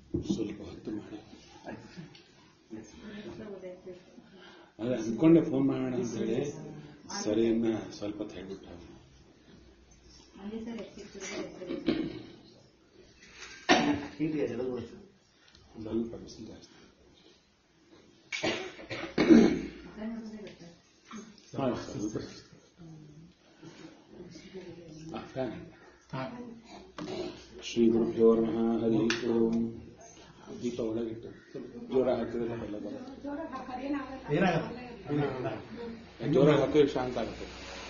ಸ್ವಲ್ಪ ಹೊತ್ತು ಮಾಡಿ ಅದೇ ಅಂದ್ಕೊಂಡೆ ಫೋನ್ ಮಾಡೋಣ ಅಂತ ಹೇಳಿ ಸರಿ ಇನ್ನ ಸ್ವಲ್ಪ ಹೊತ್ತು ಹೇಳ್ಬಿಟ್ಟು ಸ್ವಲ್ಪ ಬಿಸಿಲು ಜಾಸ್ತಿ ಹಾ, ಸ್ವಲ್ಪ ಆ, ಫ್ಯಾನ್ ಹಾಕಿ. ಶ್ರೀ ಗುರುಭ್ಯೋ ನಮಃ ಹರಿ ಓಂ ದೀಪ ಒಳಗಿಟ್ಟು ಸ್ವಲ್ಪ ಜೋರ ಹಾಕಿದ್ರೆ ಎಲ್ಲ ಬರುತ್ತೆ ಜೋರ ಹಾಕಿದ್ರೆ ಶಾಂತ ಆಗುತ್ತೆ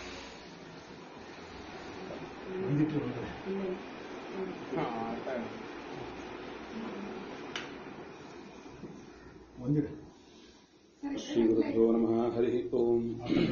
ಹಾ, ಆಯ್ತಾ. ಶ್ರೀ ಗುರುಭ್ಯೋ ನಮಃ ಹರಿ ಓಂ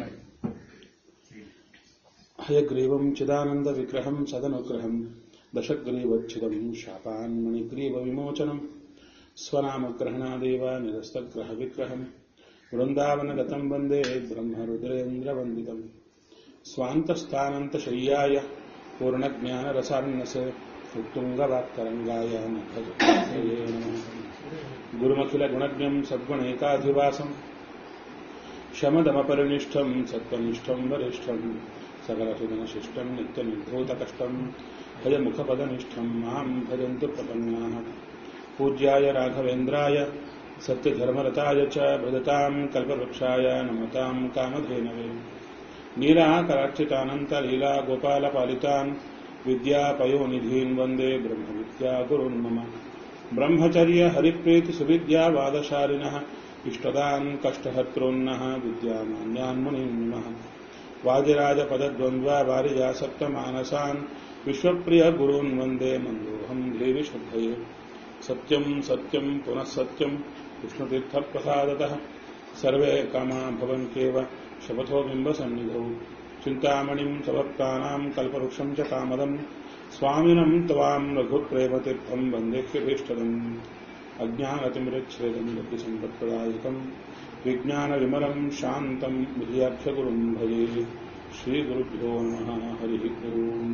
ಹಯಗ್ರೀವಂ ಚಿದಾನಂದ ವಿಗ್ರಹಂ ಸದನುಗ್ರಹಂ ದಶಗ್ರೀವಚ್ಛಿದಂ ಶಾಪಾನ್ಮಣಿಗ್ರೀವ ವಿಮೋಚನಂ ಸ್ವನಾಮಗ್ರಹಣಾದೇವ ನಿರಸ್ತಗ್ರಹ ವಿಗ್ರಹಂ ವೃಂದಾವನಗತಂ ವಂದೇ ಬ್ರಹ್ಮರುದ್ರೇಂದ್ರವಂದಿತಂ ಸ್ವಾಂತಸ್ಥಾನಂತಶಯ್ಯಾಯ ಪೂರ್ಣಜ್ಞಾನರಸಾರ್ಣಸೆ ಉತ್ತುಂಗವಾಕ್ತರಂಗಾಯ ನಖಜೇ ನಮಃ ಗುರುಮಖಿಲಗುಣಜ್ಞಂ ಸದ್ಗುಣೈಕಾಧಿವಾಸಂ ಶಮದಮಪರಿನಿಷ್ಠಂ ಸತ್ವನಿಷ್ಠಂ ವರಿಷ್ಠಂ ಸಕಲಸುಧನಶಿಷ್ಟಂ ನಿತ್ಯನಿರ್ಧೂತಕಷ್ಟಂ ಭಯಮುಖಪದನಿಷ್ಠಂ ಮಾಂ ಭಜन्तु ಪ್ರಪನ್ನಾः पूज्याय राघवेन्द्राय सत्यधर्मरताय च भजतां कल्पवृक्षाय नमतां कामधेनवे नीलाकराक्षितानन्तलीला गोपालपालितान् विद्यापयोनिधीन् वन्दे ब्रह्मविद्यागुरुन् मम ब्रह्मचर्य हरिप्रीतिसुविद्यावादशालिनः इष्टदान् कष्टहर्तॄन्नः विद्यामान्यान् मुनीन् नमः वादिराजपदद्वन्द्वा वारिजासप्तमानसान् विश्वप्रियगुरून् वन्दे मन्दोऽहम् देवि श्रद्धये सत्यम् सत्यम् पुनः सत्यम् विष्णुतीर्थप्रसादतः सर्वे कामा भवन्त्येव शपथो बिम्बसन्निधौ चिन्तामणिम् समर्पानाम् कल्पवृक्षम् च कामदम् स्वामिनम् त्वाम् रघुप्रेमतीर्थम् वन्देह्यभीष्टदम् अज्ञानतिमिरच्छेदम् बुद्धिसम्पत्प्रदायकम् विज्ञानविमलम् शान्तम् विजयाख्यगुरुम् भजे श्रीगुरुभ्यो नमः हरिः ओम्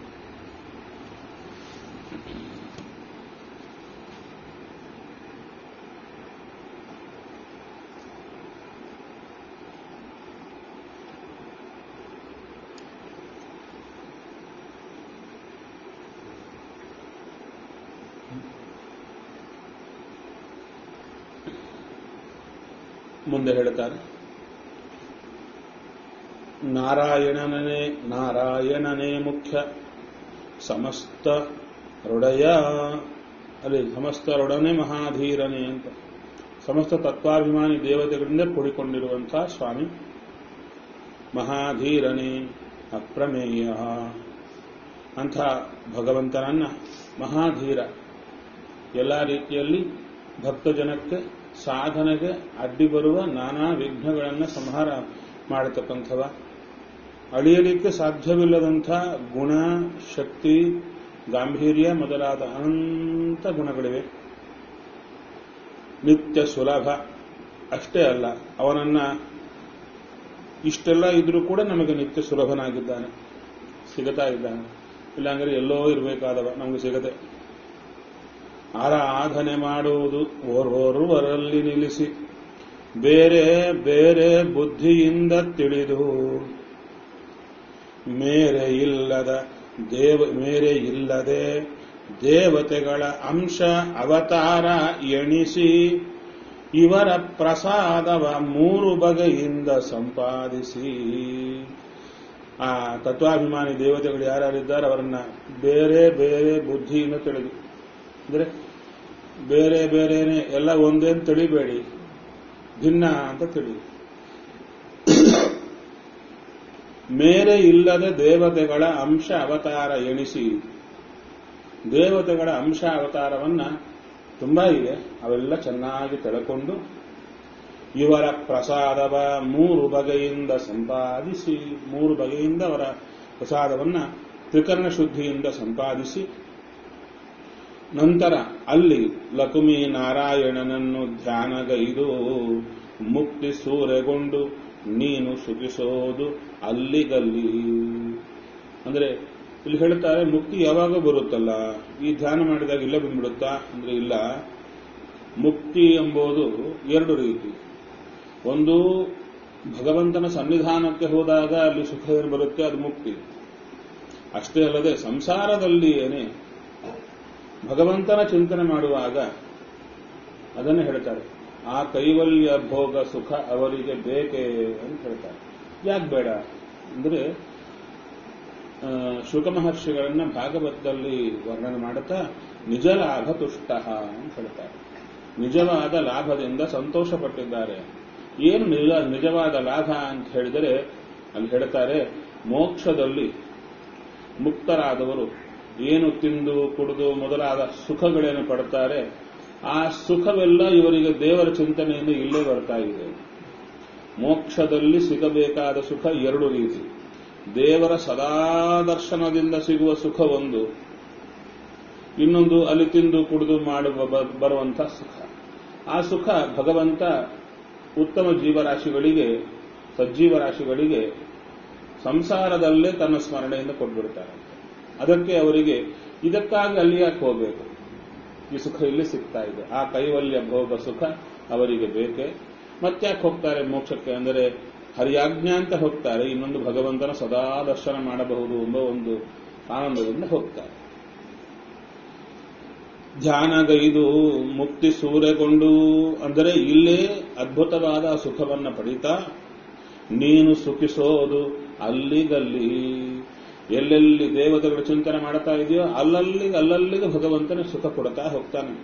ಮುಂದೆ ಹೇಳ್ತಾರೆ ನಾರಾಯಣನೇ ನಾರಾಯಣನೇ ಮುಖ್ಯ ಸಮಸ್ತ ರುಡಯ ಅಲ್ಲಿ ಸಮಸ್ತ ರುಡನೆ ಮಹಾಧೀರನೇ ಅಂತ ಸಮಸ್ತ ತತ್ವಾಭಿಮಾನಿ ದೇವತೆಗಳಿಂದ ಕೂಡಿಕೊಂಡಿರುವಂತಹ ಸ್ವಾಮಿ ಮಹಾಧೀರನೇ ಅಪ್ರಮೇಯ ಅಂಥ ಭಗವಂತನನ್ನ ಮಹಾಧೀರ ಎಲ್ಲ ರೀತಿಯಲ್ಲಿ ಭಕ್ತಜನಕ್ಕೆ ಸಾಧನೆಗೆ ಅಡ್ಡಿ ಬರುವ ನಾನಾ ವಿಘ್ನಗಳನ್ನು ಸಂಹಾರ ಮಾಡತಕ್ಕಂಥವ ಅಳಿಯಲಿಕ್ಕೆ ಸಾಧ್ಯವಿಲ್ಲದಂಥ ಗುಣ ಶಕ್ತಿ ಗಾಂಭೀರ್ಯ ಮೊದಲಾದ ಅನಂತ ಗುಣಗಳಿವೆ ನಿತ್ಯ ಸುಲಭ ಅಷ್ಟೇ ಅಲ್ಲ ಅವನನ್ನ ಇಷ್ಟೆಲ್ಲ ಇದ್ರೂ ಕೂಡ ನಮಗೆ ನಿತ್ಯ ಸುಲಭನಾಗಿದ್ದಾನೆ ಸಿಗತಾ ಇದ್ದಾನೆ ಇಲ್ಲಾಂದ್ರೆ ಎಲ್ಲೋ ಇರಬೇಕಾದವ ನಮಗೆ ಸಿಗದೆ ಆರಾಧನೆ ಮಾಡುವುದು ಓರ್ವರಲ್ಲಿ ನಿಲ್ಲಿಸಿ ಬೇರೆ ಬೇರೆ ಬುದ್ಧಿಯಿಂದ ತಿಳಿದು ಮೇರೆ ಇಲ್ಲದ ದೇವ ಮೇರೆ ಇಲ್ಲದೆ ದೇವತೆಗಳ ಅಂಶ ಅವತಾರ ಎಣಿಸಿ ಇವರ ಪ್ರಸಾದವ ಮೂರು ಬಗೆಯಿಂದ ಸಂಪಾದಿಸಿ ಆ ತತ್ವಾಭಿಮಾನಿ ದೇವತೆಗಳು ಯಾರ್ಯಾರಿದ್ದಾರೆ ಅವರನ್ನ ಬೇರೆ ಬೇರೆ ಬುದ್ಧಿಯಿಂದ ತಿಳಿದು ಅಂದ್ರೆ ಬೇರೆ ಬೇರೆನೆ ಎಲ್ಲ ಒಂದೇ ಅಂತ ತಿಳಿಬೇಡಿ ಭಿನ್ನ ಅಂತ ತಿಳಿ ಮೇರೆ ಇಲ್ಲದ ದೇವತೆಗಳ ಅಂಶ ಅವತಾರ ಎಣಿಸಿ ದೇವತೆಗಳ ಅಂಶ ಅವತಾರವನ್ನ ತುಂಬಾ ಇದೆ ಅವೆಲ್ಲ ಚೆನ್ನಾಗಿ ತಿಳ್ಕೊಂಡು ಇವರ ಪ್ರಸಾದವ ಮೂರು ಬಗೆಯಿಂದ ಸಂಪಾದಿಸಿ ಮೂರು ಬಗೆಯಿಂದ ಅವರ ಪ್ರಸಾದವನ್ನ ತ್ರಿಕರಣ ಶುದ್ಧಿಯಿಂದ ಸಂಪಾದಿಸಿ ನಂತರ ಅಲ್ಲಿ ಲಕ್ಷ್ಮೀ ನಾರಾಯಣನನ್ನು ಧ್ಯಾನಗೈದು ಮುಕ್ತಿ ಸೂರೆಗೊಂಡು ನೀನು ಸುಖಿಸೋದು ಅಲ್ಲಿಗಲ್ಲಿ ಅಂದ್ರೆ ಇಲ್ಲಿ ಹೇಳ್ತಾರೆ ಮುಕ್ತಿ ಯಾವಾಗ ಬರುತ್ತಲ್ಲ ಈ ಧ್ಯಾನ ಮಾಡಿದಾಗ ಇಲ್ಲೇ ಬಂದ್ಬಿಡುತ್ತಾ ಅಂದ್ರೆ ಇಲ್ಲ ಮುಕ್ತಿ ಎಂಬುದು ಎರಡು ರೀತಿ ಒಂದು ಭಗವಂತನ ಸನ್ನಿಧಾನಕ್ಕೆ ಹೋದಾಗ ಅಲ್ಲಿ ಸುಖ ಏನು ಬರುತ್ತೆ ಅದು ಮುಕ್ತಿ ಅಷ್ಟೇ ಅಲ್ಲದೆ ಸಂಸಾರದಲ್ಲಿ ಏನೇ ಭಗವಂತನ ಚಿಂತನೆ ಮಾಡುವಾಗ ಅದನ್ನೇ ಹೇಳ್ತಾರೆ ಆ ಕೈವಲ್ಯ ಭೋಗ ಸುಖ ಅವರಿಗೆ ಬೇಕೇ ಅಂತ ಹೇಳ್ತಾರೆ ಯಾಕೆ ಬೇಡ ಅಂದ್ರೆ ಆ, ಶುಕ ಮಹರ್ಷಿಗಳನ್ನ ಭಾಗವತದಲ್ಲಿ ವರ್ಣನೆ ಮಾಡುತ್ತಾ ನಿಜ ಲಾಭ ತುಷ್ಟ ಅಂತ ಹೇಳ್ತಾರೆ ನಿಜವಾದ ಲಾಭದಿಂದ ಸಂತೋಷ ಪಟ್ಟಿದ್ದಾರೆ ಏನು ನಿಜ ನಿಜವಾದ ಲಾಭ ಅಂತ ಹೇಳಿದರೆ ಅಲ್ಲಿ ಹೇಳ್ತಾರೆ ಮೋಕ್ಷದಲ್ಲಿ ಮುಕ್ತರಾದವರು ಏನು ತಿಂದು ಕುಡಿದು ಮೊದಲಾದ ಸುಖಗಳೇನು ಪಡ್ತಾರೆ ಆ ಸುಖವೆಲ್ಲ ಇವರಿಗೆ ದೇವರ ಚಿಂತನೆಯಿಂದ ಇಲ್ಲೇ ಬರ್ತಾ ಇದೆ ಮೋಕ್ಷದಲ್ಲಿ ಸಿಗಬೇಕಾದ ಸುಖ ಎರಡು ರೀತಿ ದೇವರ ಸದಾ ದರ್ಶನದಿಂದ ಸಿಗುವ ಸುಖ ಒಂದು ಇನ್ನೊಂದು ಅಲ್ಲಿ ತಿಂದು ಕುಡಿದು ಮಾಡುವ ಬ- ಬರುವಂತ ಸುಖ ಆ ಸುಖ ಭಗವಂತ ಉತ್ತಮ ಜೀವರಾಶಿಗಳಿಗೆ ಸಜ್ಜೀವ ರಾಶಿಗಳಿಗೆ ಸಂಸಾರದಲ್ಲೇ ತನ್ನ ಸ್ಮರಣೆಯಿಂದ ಕೊಟ್ಬಿಡ್ತಾರೆ ಅದಕ್ಕೆ ಅವರಿಗೆ ಇದಕ್ಕಾಗಿ ಅಲ್ಲಿ ಯಾಕೆ ಹೋಗಬೇಕು ಈ ಸುಖ ಇಲ್ಲಿ ಸಿಗ್ತಾ ಇದೆ ಆ ಕೈವಲ್ಯ ಭೋಗ ಸುಖ ಅವರಿಗೆ ಬೇಕೆ ಮತ್ತ್ಯಾಕೆ ಹೋಗ್ತಾರೆ ಮೋಕ್ಷಕ್ಕೆ ಅಂದರೆ ಹರಿಯಾಜ್ಞಾ ಅಂತ ಹೋಗ್ತಾರೆ ಇನ್ನೊಂದು ಭಗವಂತನ ಸದಾ ದರ್ಶನ ಮಾಡಬಹುದು ಎಂಬ ಒಂದು ಆನಂದದಿಂದ ಹೋಗ್ತಾರೆ ಧ್ಯಾನಗೈದು ಮುಕ್ತಿ ಸೂರೆಗೊಂಡು ಅಂದರೆ ಇಲ್ಲೇ ಅದ್ಭುತವಾದ ಸುಖವನ್ನ ಪಡಿತಾ ನೀನು ಸುಖಿಸೋದು ಅಲ್ಲಿಗಲ್ಲಿ ಎಲ್ಲೆಲ್ಲಿ ದೇವತೆಗಳ ಚಿಂತನೆ ಮಾಡ್ತಾ ಇದೆಯೋ ಅಲ್ಲಲ್ಲಿಗೆ ಅಲ್ಲಲ್ಲಿಗೆ ಭಗವಂತನ ಸುಖ ಕೊಡ್ತಾ ಹೋಗ್ತಾನೆ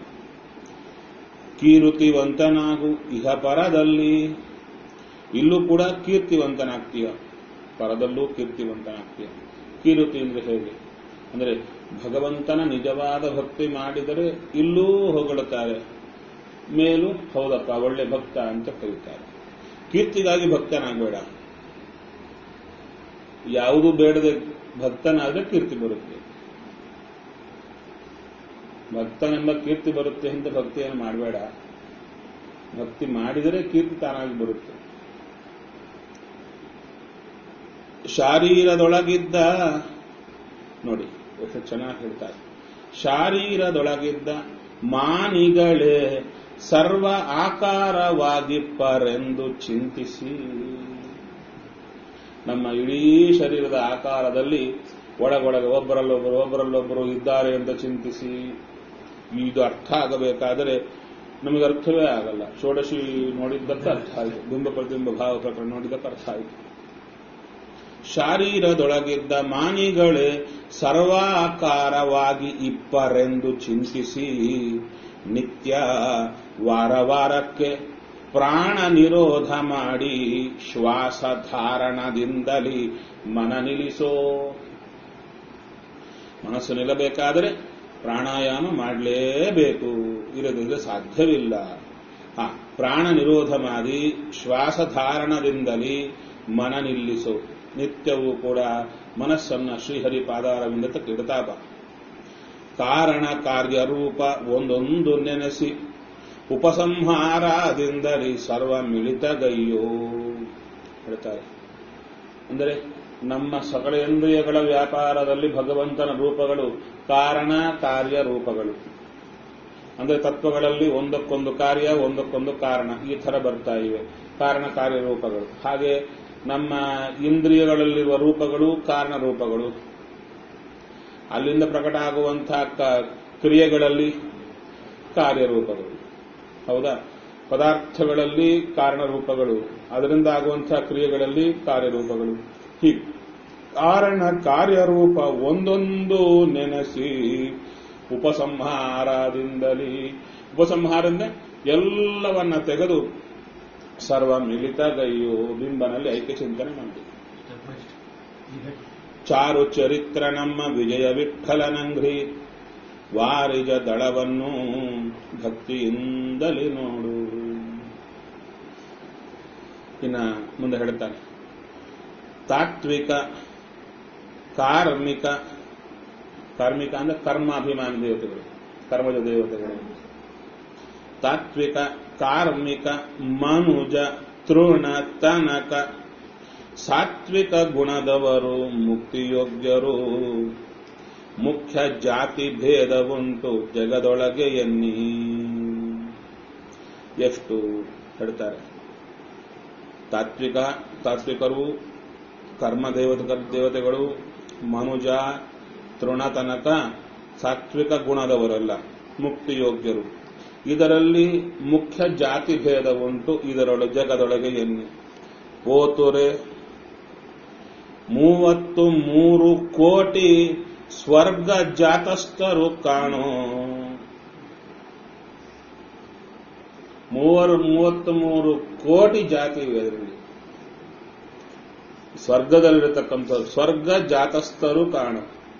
ಕೀರುತಿವಂತನಾಗು ಇಹ ಪರದಲ್ಲಿ ಇಲ್ಲೂ ಕೂಡ ಕೀರ್ತಿವಂತನಾಗ್ತೀಯ ಪರದಲ್ಲೂ ಕೀರ್ತಿವಂತನಾಗ್ತೀಯ ಕೀರುತಿ ಅಂದ್ರೆ ಹೇಗೆ ಅಂದ್ರೆ ಭಗವಂತನ ನಿಜವಾದ ಭಕ್ತಿ ಮಾಡಿದರೆ ಇಲ್ಲೂ ಹೊಗಳುತ್ತಾರೆ ಮೇಲೂ ಹೌದಪ್ಪ ಒಳ್ಳೆ ಭಕ್ತ ಅಂತ ಕರೀತಾರೆ ಕೀರ್ತಿಗಾಗಿ ಭಕ್ತನಾಗಬೇಡ ಯಾವುದು ಬೇಡದೆ ಭಕ್ತನಾದ್ರೆ ಕೀರ್ತಿ ಬರುತ್ತೆ ಭಕ್ತನೆಂಬ ಕೀರ್ತಿ ಬರುತ್ತೆ ಅಂತ ಭಕ್ತಿಯನ್ನು ಮಾಡಬೇಡ ಭಕ್ತಿ ಮಾಡಿದರೆ ಕೀರ್ತಿ ತಾನಾಗಿ ಬರುತ್ತೆ ಶಾರೀರದೊಳಗಿದ್ದ ನೋಡಿ ಎಷ್ಟು ಚೆನ್ನಾಗಿ ಹೇಳ್ತಾರೆ ಶಾರೀರದೊಳಗಿದ್ದ ಮಾನಿಗಳೇ ಸರ್ವ ಆಕಾರವಾಗಿಪ್ಪರೆಂದು ಚಿಂತಿಸಿ ನಮ್ಮ ಇಡೀ ಶರೀರದ ಆಕಾರದಲ್ಲಿ ಒಳಗೊಳಗೆ ಒಬ್ಬರಲ್ಲೊಬ್ಬರು ಒಬ್ಬರಲ್ಲೊಬ್ಬರು ಇದ್ದಾರೆ ಅಂತ ಚಿಂತಿಸಿ ಇದು ಅರ್ಥ ಆಗಬೇಕಾದರೆ ನಮಗೆ ಅರ್ಥವೇ ಆಗಲ್ಲ ಷೋಡಶಿ ನೋಡಿದ್ದಕ್ಕೆ ಅರ್ಥ ಆಯಿತು ಬಿಂಬ ಪ್ರತಿಬಿಂಬ ಭಾವ ಪ್ರಕರಣ ನೋಡಿದ್ದಕ್ಕೆ ಅರ್ಥ ಆಯಿತು ಶಾರೀರದೊಳಗಿದ್ದ ಮಾನಿಗಳೇ ಸರ್ವಾಕಾರವಾಗಿ ಇಪ್ಪರೆಂದು ಚಿಂತಿಸಿ ನಿತ್ಯ ವಾರ ವಾರಕ್ಕೆ ಪ್ರಾಣ ನಿರೋಧ ಮಾಡಿ ಶ್ವಾಸ ಧಾರಣದಿಂದಲೇ ಮನ ನಿಲ್ಲಿಸೋ ಮನಸ್ಸು ನಿಲ್ಲಬೇಕಾದರೆ ಪ್ರಾಣಾಯಾಮ ಮಾಡಲೇಬೇಕು ಇಲ್ಲದಿದ್ರೆ ಸಾಧ್ಯವಿಲ್ಲ ಹ ಪ್ರಾಣ ನಿರೋಧ ಮಾಡಿ ಶ್ವಾಸ ಧಾರಣದಿಂದಲೇ ಮನ ನಿಲ್ಲಿಸು ನಿತ್ಯವೂ ಕೂಡ ಮನಸ್ಸನ್ನ ಶ್ರೀಹರಿ ಪಾದಾರವಿಂದ ಇಡ್ತಾ ಬಾ ಕಾರಣ ಕಾರ್ಯ ರೂಪ ಒಂದೊಂದು ನೆನೆಸಿ ಉಪಸಂಹಾರದಿಂದಲೇ ಸರ್ವ ಮಿಳಿತಗೈಯೋ ಹೇಳ್ತಾರೆ ಅಂದರೆ ನಮ್ಮ ಸಕಲೇಂದ್ರಿಯಗಳ ವ್ಯಾಪಾರದಲ್ಲಿ ಭಗವಂತನ ರೂಪಗಳು ಕಾರಣ ಕಾರ್ಯ ರೂಪಗಳು ಅಂದ್ರೆ ತತ್ವಗಳಲ್ಲಿ ಒಂದಕ್ಕೊಂದು ಕಾರ್ಯ ಒಂದಕ್ಕೊಂದು ಕಾರಣ ಈ ತರ ಬರ್ತಾ ಇವೆ ಕಾರಣ ಕಾರ್ಯ ರೂಪಗಳು ಹಾಗೆ ನಮ್ಮ ಇಂದ್ರಿಯಗಳಲ್ಲಿರುವ ರೂಪಗಳು ಕಾರಣ ರೂಪಗಳು ಅಲ್ಲಿಂದ ಪ್ರಕಟ ಆಗುವಂತಹ ಕ- ಕ್ರಿಯೆಗಳಲ್ಲಿ ಕಾರ್ಯರೂಪಗಳು ಹೌದಾ ಪದಾರ್ಥಗಳಲ್ಲಿ ಕಾರಣ ರೂಪಗಳು ಅದರಿಂದ ಆಗುವಂತಹ ಕ್ರಿಯೆಗಳಲ್ಲಿ ಕಾರ್ಯರೂಪಗಳು ಹೀಗೆ ಕಾರಣ ಕಾರ್ಯರೂಪ ಒಂದೊಂದು ನೆನೆಸಿ ಉಪಸಂಹಾರದಿಂದಲೇ ಉಪಸಂಹಾರದಿಂದ ಎಲ್ಲವನ್ನ ತೆಗೆದು ಸರ್ವ ಮಿಲಿತಗೈಯು ಬಿಂಬನಲ್ಲಿ ಐಕ್ಯ ಚಿಂತನೆ ಮಾಡಿ ಚಾರು ಚರಿತ್ರ ನಮ್ಮ ವಿಜಯ ವಿಠಲನಂಘ್ರಿ ವಾರಿಜ ದಳವನ್ನು ಭಕ್ತಿಯಿಂದಲೇ ನೋಡು ಇನ್ನ ಮುಂದೆ ಹೇಳ್ತಾನೆ ತಾತ್ವಿಕ ಕಾರ್ಮಿಕ ಕಾರ್ಮಿಕ ಅಂದ್ರೆ ಕರ್ಮಾಭಿಮಾನಿ ದೇವತೆಗಳು ಕರ್ಮಜ ದೇವತೆಗಳು ತಾತ್ವಿಕ ಕಾರ್ಮಿಕ ಮನುಜ ತೃಣ ತನಕ ಸಾತ್ವಿಕ ಗುಣದವರು ಮುಕ್ತಿಯೋಗ್ಯರು ಮುಖ್ಯ ಜಾತಿ ಭೇದವುಂಟು ಜಗದೊಳಗೆ ಎನ್ನಿ ಎಷ್ಟು ಹೇಳ್ತಾರೆ ತಾತ್ವಿಕ ತಾತ್ವಿಕರು ಕರ್ಮ ದೇವತ ದೇವತೆಗಳು ಮನುಜ ತೃಣತನಕ ಸಾತ್ವಿಕ ಗುಣದವರಲ್ಲ ಮುಕ್ತಿಯೋಗ್ಯರು ಇದರಲ್ಲಿ ಮುಖ್ಯ ಜಾತಿ ಭೇದವುಂಟು ಇದರೊಳಗೆ ಜಗದೊಳಗೆ ಎನ್ನಿ ಓತುರೆ ಮೂವತ್ತು ಮೂರು ಕೋಟಿ ಸ್ವರ್ಗ ಜಾತಸ್ಥರು ಕಾಣೋ ಮೂವರು ಮೂವತ್ತು ಮೂರು ಕೋಟಿ ಜಾತಿ ಇವೆ ಅದರಲ್ಲಿ ಸ್ವರ್ಗದಲ್ಲಿರತಕ್ಕಂಥ ಸ್ವರ್ಗ ಜಾತಸ್ಥರು ಕಾಣ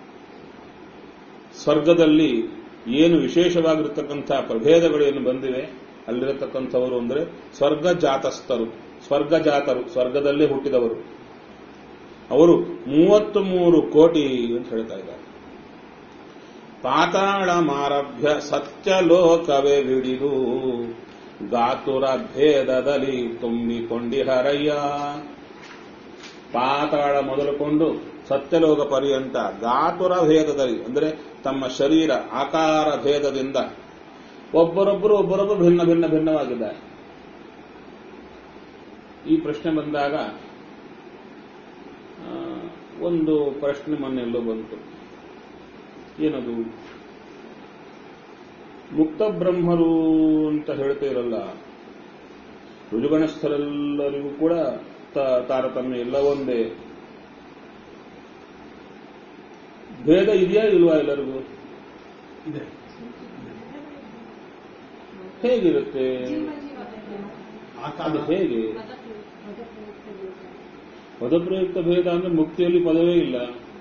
ಸ್ವರ್ಗದಲ್ಲಿ ಏನು ವಿಶೇಷವಾಗಿರತಕ್ಕಂಥ ಪ್ರಭೇದಗಳು ಏನು ಬಂದಿವೆ ಅಲ್ಲಿರತಕ್ಕಂಥವರು ಅಂದ್ರೆ ಸ್ವರ್ಗ ಜಾತಸ್ಥರು ಸ್ವರ್ಗ ಜಾತರು ಸ್ವರ್ಗದಲ್ಲೇ ಹುಟ್ಟಿದವರು ಅವರು ಮೂವತ್ತು ಮೂರು ಕೋಟಿ ಅಂತ ಹೇಳ್ತಾ ಇದ್ದಾರೆ ಪಾತಾಳ ಮಾರಭ್ಯ ಸತ್ಯಲೋಕವೇ ವಿಡಿದು ಗಾತುರ ಭೇದದಲ್ಲಿ ತುಂಬಿಕೊಂಡಿಹರಯ್ಯ ಪಾತಾಳ ಮೊದಲುಕೊಂಡು ಸತ್ಯಲೋಕ ಪರ್ಯಂತ ಗಾತುರ ಭೇದದಲ್ಲಿ ಅಂದರೆ ತಮ್ಮ ಶರೀರ ಆಕಾರ ಭೇದದಿಂದ ಒಬ್ಬರೊಬ್ಬರು ಒಬ್ಬರೊಬ್ಬರು ಭಿನ್ನ ಭಿನ್ನ ಭಿನ್ನವಾಗಿದ್ದಾರೆ ಈ ಪ್ರಶ್ನೆ ಬಂದಾಗ ಆ, ಒಂದು ಪ್ರಶ್ನೆ ಮೊನ್ನೆಲ್ಲೋ ಬಂತು ಏನದು ಮುಕ್ತ ಬ್ರಹ್ಮರು ಅಂತ ಹೇಳ್ತೀರಲ್ಲ ಋಜುಗಣಸ್ಥರೆಲ್ಲರಿಗೂ ಕೂಡ ತ- ತಾರತಮ್ಯ ಎಲ್ಲ ಒಂದೇ ಭೇದ ಇದೆಯಾ ಇಲ್ವಾ ಎಲ್ಲರಿಗೂ ಇದೆ ಹೇಗಿರುತ್ತೆ ಆಕಾರ ಅದು ಹೇಗೆ ಪದಪ್ರಯುಕ್ತ ಭೇದ ಅಂದ್ರೆ ಮುಕ್ತಿಯಲ್ಲಿ ಪದವೇ ಇಲ್ಲ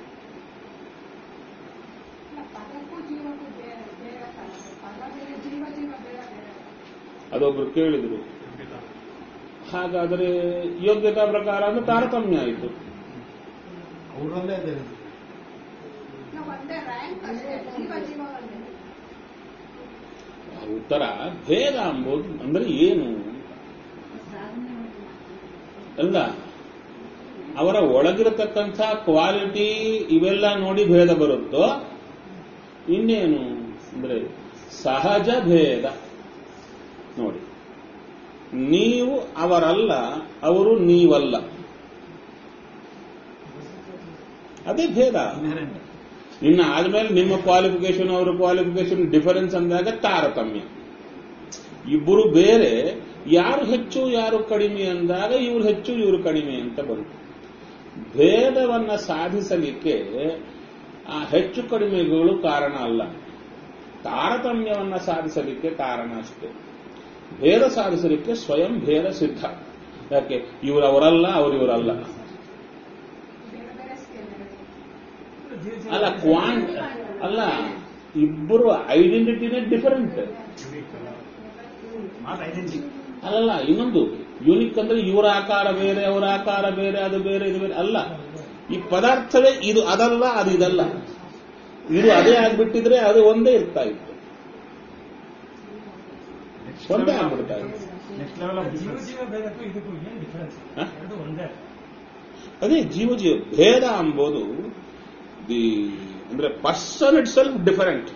ಪದಕ್ಕೂ ಜೀವಕ್ಕೂ ಬೇರೆ ಬೇರೆ ಕಾಲ ಪದ ಬೇರೆ ಜೀವ ಜೀವ ಬೇರೆ ಬೇರೆ ಅದೊಬ್ರು ಕೇಳಿದ್ರು ಹಾಗಾದರೆ ಯೋಗ್ಯತಾ ಪ್ರಕಾರ ಅಂದ್ರೆ ತಾರತಮ್ಯ ಆಯಿತು ಅವರಲ್ಲೇ ಇದೆ ನಾವು ಒಂದೇ ರ್ಯಾಂಕ್ ಅಷ್ಟೇ ಜೀವ ಜೀವ ಒಂದೇ ಉತ್ತರ ಭೇದ ಅಂಬೋದು ಅಂದ್ರೆ ಏನು ಅಲ್ಲ ಅವರ ಒಳಗಿರತಕ್ಕಂಥ ಕ್ವಾಲಿಟಿ ಇವೆಲ್ಲ ನೋಡಿ ಭೇದ ಬರುತ್ತೋ ಇನ್ನೇನು ಅಂದ್ರೆ ಸಹಜ ಭೇದ ನೋಡಿ ನೀವು ಅವರಲ್ಲ ಅವರು ನೀವಲ್ಲ ಅದೇ ಭೇದ ಇನ್ಹೆರೆಂಟ್ ಇನ್ನು ಆದ್ಮೇಲೆ ನಿಮ್ಮ ಕ್ವಾಲಿಫಿಕೇಶನ್ ಅವರ ಕ್ವಾಲಿಫಿಕೇಶನ್ ಡಿಫರೆನ್ಸ್ ಅಂದಾಗ ತಾರತಮ್ಯ ಇಬ್ಬರು ಬೇರೆ ಯಾರು ಹೆಚ್ಚು ಯಾರು ಕಡಿಮೆ ಅಂದಾಗ ಇವರು ಹೆಚ್ಚು ಇವರು ಕಡಿಮೆ ಅಂತ ಬಂತು ಭೇದವನ್ನ ಸಾಧಿಸಲಿಕ್ಕೆ ಆ ಹೆಚ್ಚು ಕಡಿಮೆಗಳು ಕಾರಣ ಅಲ್ಲ ತಾರತಮ್ಯವನ್ನ ಸಾಧಿಸಲಿಕ್ಕೆ ಕಾರಣ ಅಷ್ಟೇ ಭೇದ ಸಾಧಿಸಲಿಕ್ಕೆ ಸ್ವಯಂ ಭೇದ ಸಿದ್ಧ ಯಾಕೆ ಇವರವರಲ್ಲ ಅವರಿವರಲ್ಲ ಬೇರೆ ಬೇರೆ ಸ್ಕೇಲ್ ಅಲ್ಲ ಕ್ವಾಂಟ್ ಅಲ್ಲ ಇಬ್ಬರು ಐಡೆಂಟಿಟಿನೇ ಡಿಫರೆಂಟ್ ನಾಟ್ ಐಡೆಂಟಿ ಅಲ್ಲಲ್ಲ ಇನ್ನೊಂದು ಯೂನಿಕ್ ಅಂದ್ರೆ ಇವರ ಆಕಾರ ಬೇರೆ ಅವರ ಆಕಾರ ಬೇರೆ ಅದು ಬೇರೆ ಇದು ಬೇರೆ ಅಲ್ಲ ಈ ಪದಾರ್ಥವೇ ಇದು ಅದಲ್ಲ ಅದು ಇದಲ್ಲ ಇದು ಅದೇ ಆಗ್ಬಿಟ್ಟಿದ್ರೆ ಅದು ಒಂದೇ ಇರ್ತಾ ಇತ್ತು ಒಂದೇ ಆಗ್ಬಿಡ್ತಾ ಇತ್ತು ನೆಕ್ಸ್ಟ್ ಲೆವೆಲ್ ಆಫ್ ಜೀವ ಬಿಸ್ನೆಸ್ ಜೀವ ಭೇದಕ್ಕೂ ಇದಕ್ಕೂ ಏನ್ ಡಿಫರೆನ್ಸ್ ಹ? ಎರಡು ಒಂದೇ ಅದೇ ಜೀವ ಜೀವ ಭೇದ ಎಂಬುದು ದಿ ಅಂದ್ರೆ ಪರ್ಸನ್ ಇಟ್ ಸೆಲ್ಫ್ ಡಿಫರೆಂಟ್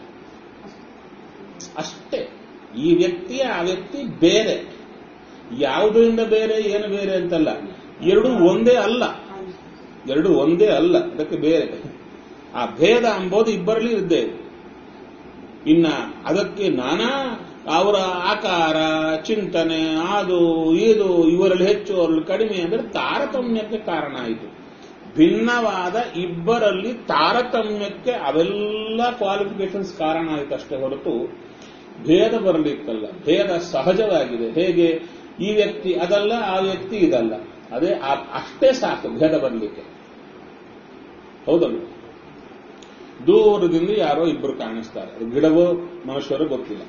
ಅಷ್ಟೇ ಈ ವ್ಯಕ್ತಿ ಆ ವ್ಯಕ್ತಿ ಬೇರೆ ಯಾವುದರಿಂದ ಬೇರೆ ಏನು ಬೇರೆ ಅಂತಲ್ಲ ಎರಡು ಒಂದೇ ಅಲ್ಲ ಎರಡು ಒಂದೇ ಅಲ್ಲ ಅದಕ್ಕೆ ಬೇರೆ ಆ ಭೇದ ಎಂಬುದು ಇಬ್ಬರಲ್ಲಿ ಇದ್ದೇ ಇನ್ನ ಅದಕ್ಕೆ ನಾನಾ ಅವರ ಆಕಾರ ಚಿಂತನೆ ಅದು ಇದು ಇವರಲ್ಲಿ ಹೆಚ್ಚು ಅವರಲ್ಲಿ ಕಡಿಮೆ ಅಂದ್ರೆ ತಾರತಮ್ಯಕ್ಕೆ ಕಾರಣ ಆಯಿತು ಭಿನ್ನವಾದ ಇಬ್ಬರಲ್ಲಿ ತಾರತಮ್ಯಕ್ಕೆ ಅವೆಲ್ಲ ಕ್ವಾಲಿಫಿಕೇಶನ್ಸ್ ಕಾರಣ ಆಯಿತು ಅಷ್ಟೇ ಹೊರತು ಭೇದ ಬರಲಿಕ್ಕಲ್ಲ ಭೇದ ಸಹಜವಾಗಿದೆ ಹೇಗೆ ಈ ವ್ಯಕ್ತಿ ಅದಲ್ಲ ಆ ವ್ಯಕ್ತಿ ಇದಲ್ಲ ಅದೇ ಆ- ಅಷ್ಟೇ ಸಾಕು ಭೇದ ಬರಲಿಕ್ಕೆ ಹೌದಲ್ಲ ದೂರದಿಂದ ಯಾರೋ ಇಬ್ಬರು ಕಾಣಿಸ್ತಾರೆ ಅದು ಗಿಡವೋ ಮನುಷ್ಯರೋ ಗೊತ್ತಿಲ್ಲ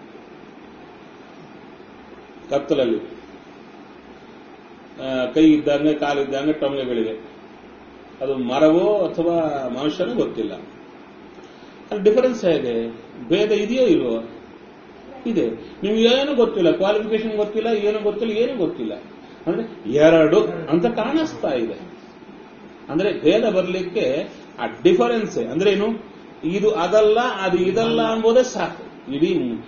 ಕತ್ತಲಲ್ಲಿ ಆ, ಕೈ ಇದ್ದಂಗೆ ಕಾಲಿದ್ದಂಗೆ ಟೊಂಗೆಗಳಿವೆ ಅದು ಮರವೋ ಅಥವಾ ಮನುಷ್ಯನೋ ಗೊತ್ತಿಲ್ಲ ಅದು ಡಿಫರೆನ್ಸ್ ಹೇಗೆ ಭೇದ ಇದೆಯೋ ಇಲ್ವೋ ಇದೆ ನಿಮ್ಗೆ ಏನು ಗೊತ್ತಿಲ್ಲ ಕ್ವಾಲಿಫಿಕೇಶನ್ ಗೊತ್ತಿಲ್ಲ ಏನು ಗೊತ್ತಿಲ್ಲ ಏನು ಗೊತ್ತಿಲ್ಲ ಅಂದ್ರೆ ಎರಡು ಅಂತ ಕಾಣಿಸ್ತಾ ಇದೆ ಅಂದ್ರೆ ಭೇದ ಬರಲಿಕ್ಕೆ ಆ ಡಿಫರೆನ್ಸ್ ಅಂದ್ರೆ ಏನು ಇದು ಅದಲ್ಲ ಅದು ಇದಲ್ಲ ಎಂಬುದೇ ಸಾಕು ಇಡೀ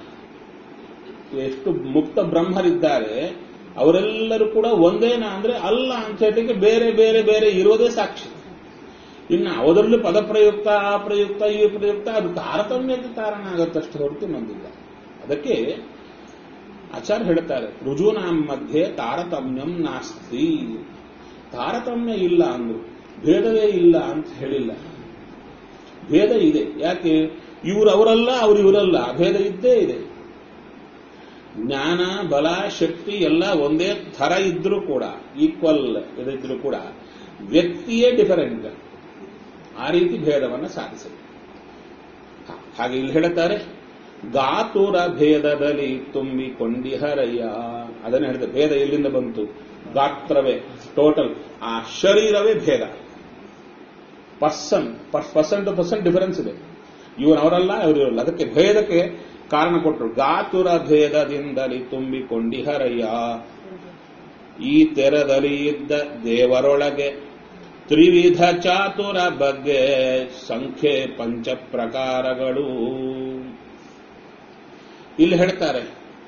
ಎಷ್ಟು ಮುಕ್ತ ಬ್ರಹ್ಮರಿದ್ದಾರೆ ಅವರೆಲ್ಲರೂ ಕೂಡ ಒಂದೇನಾ ಅಂದ್ರೆ ಅಲ್ಲ ಅಂತ ಹೇಳಿಕ್ಕೆ ಬೇರೆ ಬೇರೆ ಬೇರೆ ಇರೋದೇ ಸಾಕ್ಷಿ ಇನ್ನು ಅವರಲ್ಲಿ ಪದಪ್ರಯುಕ್ತ ಆ ಪ್ರಯುಕ್ತ ಈ ಪ್ರಯುಕ್ತ ಅದು ತಾರತಮ್ಯಕ್ಕೆ ಕಾರಣ ಆಗತ್ತಷ್ಟು ಹೊರತು ನಂದಿಲ್ಲ ಅದಕ್ಕೆ ಆಚಾರ್ಯ ಹೇಳ್ತಾರೆ ರುಜುನಾಂ ಮಧ್ಯೆ ತಾರತಮ್ಯಂ ನಾಸ್ತಿ ತಾರತಮ್ಯ ಇಲ್ಲ ಅಂದ್ರು ಭೇದವೇ ಇಲ್ಲ ಅಂತ ಹೇಳಿಲ್ಲ ಭೇದ ಇದೆ ಯಾಕೆ ಇವರು ಅವರಲ್ಲ ಅವ್ರು ಇವರಲ್ಲ ಭೇದ ಇದ್ದೇ ಇದೆ ಜ್ಞಾನ ಬಲ ಶಕ್ತಿ ಎಲ್ಲ ಒಂದೇ ಥರ ಇದ್ರೂ ಕೂಡ ಈಕ್ವಲ್ ಇದಿದ್ರು ಕೂಡ ವ್ಯಕ್ತಿಯೇ ಡಿಫರೆಂಟ್ ಆ ರೀತಿ ಭೇದವನ್ನು ಸಾಧಿಸಬೇಕು ಹ, ಹಾಗೆ ಇಲ್ಲಿ ಹೇಳುತ್ತಾರೆ ಗಾತುರ ಭೇದದಲ್ಲಿ ತುಂಬಿಕೊಂಡಿಹರಯ್ಯ ಅದನ್ನ ಹೇಳಿದ ಭೇದ ಎಲ್ಲಿಂದ ಬಂತು ಗಾತ್ರವೇ ಟೋಟಲ್ ಆ ಶರೀರವೇ ಭೇದ person person to person difference ಇದೆ ಇವನವರಲ್ಲ ಇವರಿರಲ್ಲ ಅದಕ್ಕೆ ಭೇದಕ್ಕೆ ಕಾರಣ ಕೊಟ್ಟರು ಗಾತುರ ಭೇದದಿಂದಲಿ ತುಂಬಿಕೊಂಡಿಹರಯ್ಯ ಈ ತೆರದಲ್ಲಿ ಇದ್ದ ದೇವರೊಳಗೆ ತ್ರಿವಿಧ ಚಾತುರ ಬಗ್ಗೆ ಸಂಖ್ಯೆ ಪಂಚ ಪ್ರಕಾರಗಳು ಇಲ್ಲಿ ಹೇಳ್ತಾರೆ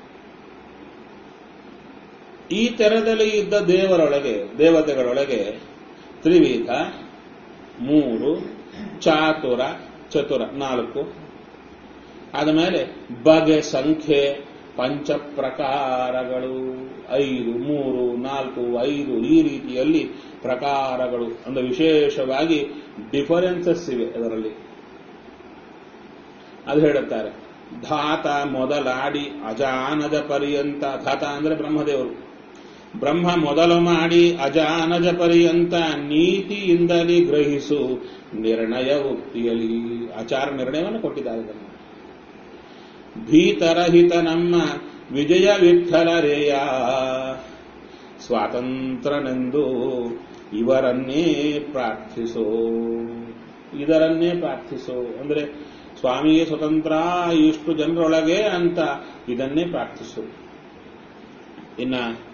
ಈ ತೆರದಲ್ಲಿ ಇದ್ದ ದೇವರೊಳಗೆ ದೇವತೆಗಳೊಳಗೆ ತ್ರಿವಿಧ ಮೂರು ಚಾತುರ ಚತುರ ನಾಲ್ಕು ಆದಮೇಲೆ ಬಗೆ ಸಂಖ್ಯೆ ಪಂಚ ಪ್ರಕಾರಗಳು ಐದು ಮೂರು ನಾಲ್ಕು ಐದು ಈ ರೀತಿಯಲ್ಲಿ ಪ್ರಕಾರಗಳು ಅಂದ್ರೆ ವಿಶೇಷವಾಗಿ ಡಿಫರೆನ್ಸಸ್ ಇವೆ ಅದರಲ್ಲಿ ಅದು ಹೇಳುತ್ತಾರೆ ಧಾತ ಮೊದಲಾಡಿ ಅಜಾನದ ಪರ್ಯಂತ ಧಾತ ಅಂದ್ರೆ ಬ್ರಹ್ಮದೇವರು ಬ್ರಹ್ಮ ಮೊದಲು ಮಾಡಿ ಅಜಾನಜ ಪರ್ಯಂತ ನೀತಿಯಿಂದಲೇ ಗ್ರಹಿಸು ನಿರ್ಣಯ ಉಕ್ತಿಯಲ್ಲಿ ಆಚಾರ ನಿರ್ಣಯವನ್ನು ಕೊಟ್ಟಿದ್ದಾರೆ ಇದನ್ನು ಭೀತರಹಿತ ನಮ್ಮ ವಿಜಯ ವಿಠಲರೇಯ ಸ್ವಾತಂತ್ರ್ಯನೆಂದು ಇವರನ್ನೇ ಪ್ರಾರ್ಥಿಸೋ ಇದರನ್ನೇ ಪ್ರಾರ್ಥಿಸೋ ಅಂದ್ರೆ ಸ್ವಾಮಿಯೇ ಸ್ವತಂತ್ರ ಇಷ್ಟು ಜನರೊಳಗೆ ಅಂತ ಇದನ್ನೇ ಪ್ರಾರ್ಥಿಸು ಇನ್ನ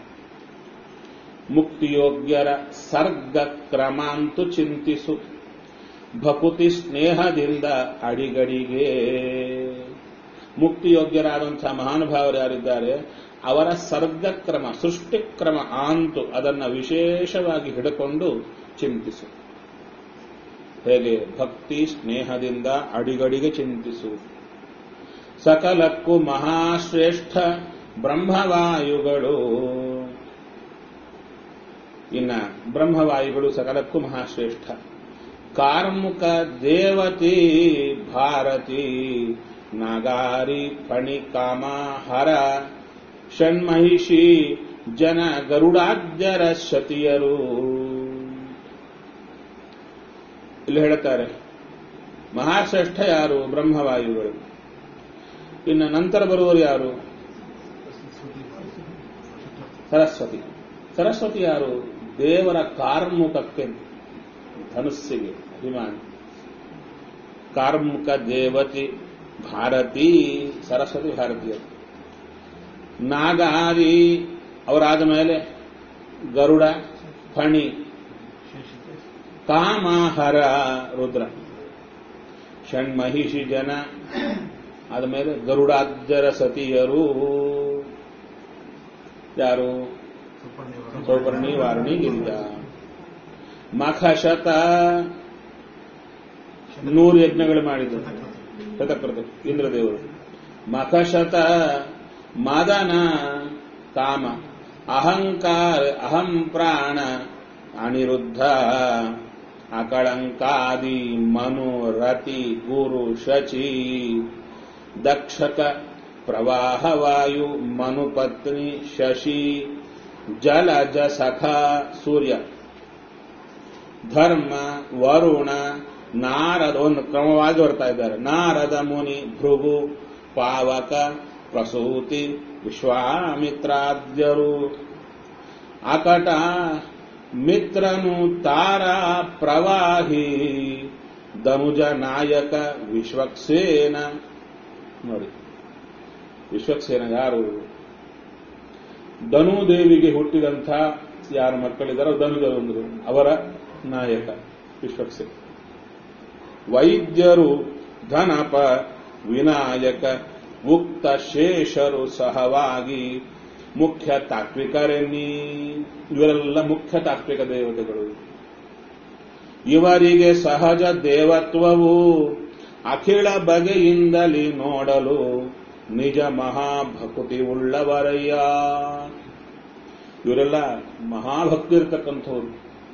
ಮುಕ್ತಿಯೋಗ್ಯರ ಸರ್ಗ ಕ್ರಮಾಂತು ಚಿಂತಿಸು ಭಕುತಿ ಸ್ನೇಹದಿಂದ ಅಡಿಗಡಿಗೆ ಮುಕ್ತಿಯೋಗ್ಯರಾದಂತಹ ಮಹಾನುಭಾವರು ಯಾರಿದ್ದಾರೆ ಅವರ ಸರ್ಗಕ್ರಮ ಸೃಷ್ಟಿಕ್ರಮ ಆಂತು ಅದನ್ನ ವಿಶೇಷವಾಗಿ ಹಿಡ್ಕೊಂಡು ಚಿಂತಿಸು ಹೇಗೆ ಭಕ್ತಿ ಸ್ನೇಹದಿಂದ ಅಡಿಗಡಿಗೆ ಚಿಂತಿಸು ಸಕಲಕ್ಕೂ ಮಹಾಶ್ರೇಷ್ಠ ಬ್ರಹ್ಮವಾಯುಗಳು ಇನ್ನ ಬ್ರಹ್ಮವಾಯುಗಳು ಸಕಲಕ್ಕೂ ಮಹಾಶ್ರೇಷ್ಠ ಕಾರ್ಮುಕ ದೇವತಿ ಭಾರತಿ ನಾಗಾರಿ ಫಣಿ ಕಾಮ ಹರ ಷಣ್ಮಹಿಷಿ ಜನ ಗರುಡಾದ್ಯರ ಶತಿಯರು ಇಲ್ಲಿ ಹೇಳುತ್ತಾರೆ ಮಹಾಶ್ರೇಷ್ಠ ಯಾರು ಬ್ರಹ್ಮವಾಯುಗಳು ಇನ್ನು ನಂತರ ಬರುವವರು ಯಾರು ಸರಸ್ವತಿ ಸರಸ್ವತಿ ಯಾರು ದೇವರ ಕಾರ್ಮುಕಕ್ಕೆ ಧನುಸ್ಸಿಗೆ ಅಭಿಮಾನಿ ಕಾರ್ಮುಕ ದೇವತಿ ಭಾರತಿ ಸರಸ್ವತಿ ಭಾರತೀಯರು ನಾಗಾದಿ ಅವರಾದ ಮೇಲೆ ಗರುಡ ಫಣಿ ಕಾಮಹರ ರುದ್ರ ಷಣ್ಮಹಿಷಿ ಜನ ಆದಮೇಲೆ ಗರುಡಾದ್ಯರ ಸತಿಯರು ಯಾರು ಸೌಪರ್ಣಿ ವಾರಣಿ ಗಿರಿಜ ಮಖಶತ ನೂರು ಯಜ್ಞಗಳು ಮಾಡಿದರು ಶತಕೃತ ಇಂದ್ರದೇವರು ಮಖಶತ ಮದನ ಕಾಮ ಅಹಂಕಾರ ಅಹಂ ಪ್ರಾಣ ಅನಿರುದ್ಧ ಅಕಳಂಕಾದಿ ಮನು ರತಿ ಗುರು ಶಚಿ ದಕ್ಷಕ ಪ್ರವಾಹವಾಯು ಮನುಪತ್ನಿ ಶಶಿ ಜಲಜ ಸಖ ಸೂರ್ಯ ಧರ್ಮ ವರುಣ ನಾರದ ಒಂದು ಕ್ರಮವಾಗಿ ಬರ್ತಾ ಇದ್ದಾರೆ ನಾರದ ಮುನಿ ಭೃಗು ಪಾವಕ ಪ್ರಸೂತಿ ವಿಶ್ವಾಮಿತ್ರಾದ್ಯರು ಅಕಟ ಮಿತ್ರನು ತಾರಾ ಪ್ರವಾಹಿ ಧನುಜ ನಾಯಕ ವಿಶ್ವಕ್ಸೇನ ನೋಡಿ ವಿಶ್ವಕ್ಸೇನ ಯಾರು ಧನುದೇವಿಗೆ ಹುಟ್ಟಿದಂಥ ಯಾರು ಮಕ್ಕಳಿದ್ದಾರೋ ಧನುಜರಂದ್ರು ಅವರ ನಾಯಕ ವಿಶ್ವಕ್ಸೇನ ವೈದ್ಯರು ಧನಪ ವಿನಾಯಕ ಉಕ್ತ ಶೇಷರು ಸಹವಾಗಿ ಮುಖ್ಯ ತಾತ್ವಿಕರೆನ್ನಿ ಇವರೆಲ್ಲ ಮುಖ್ಯ ತಾತ್ವಿಕ ದೇವತೆಗಳು ಇವರಿಗೆ ಸಹಜ ದೇವತ್ವವು ಅಖಿಳ ಬಗೆಯಿಂದಲಿ ನೋಡಲು ನಿಜ ಮಹಾಭಕ್ತಿ ಉಳ್ಳವರಯ್ಯ ಇವರೆಲ್ಲ ಮಹಾಭಕ್ತಿ ಇರತಕ್ಕಂಥವ್ರು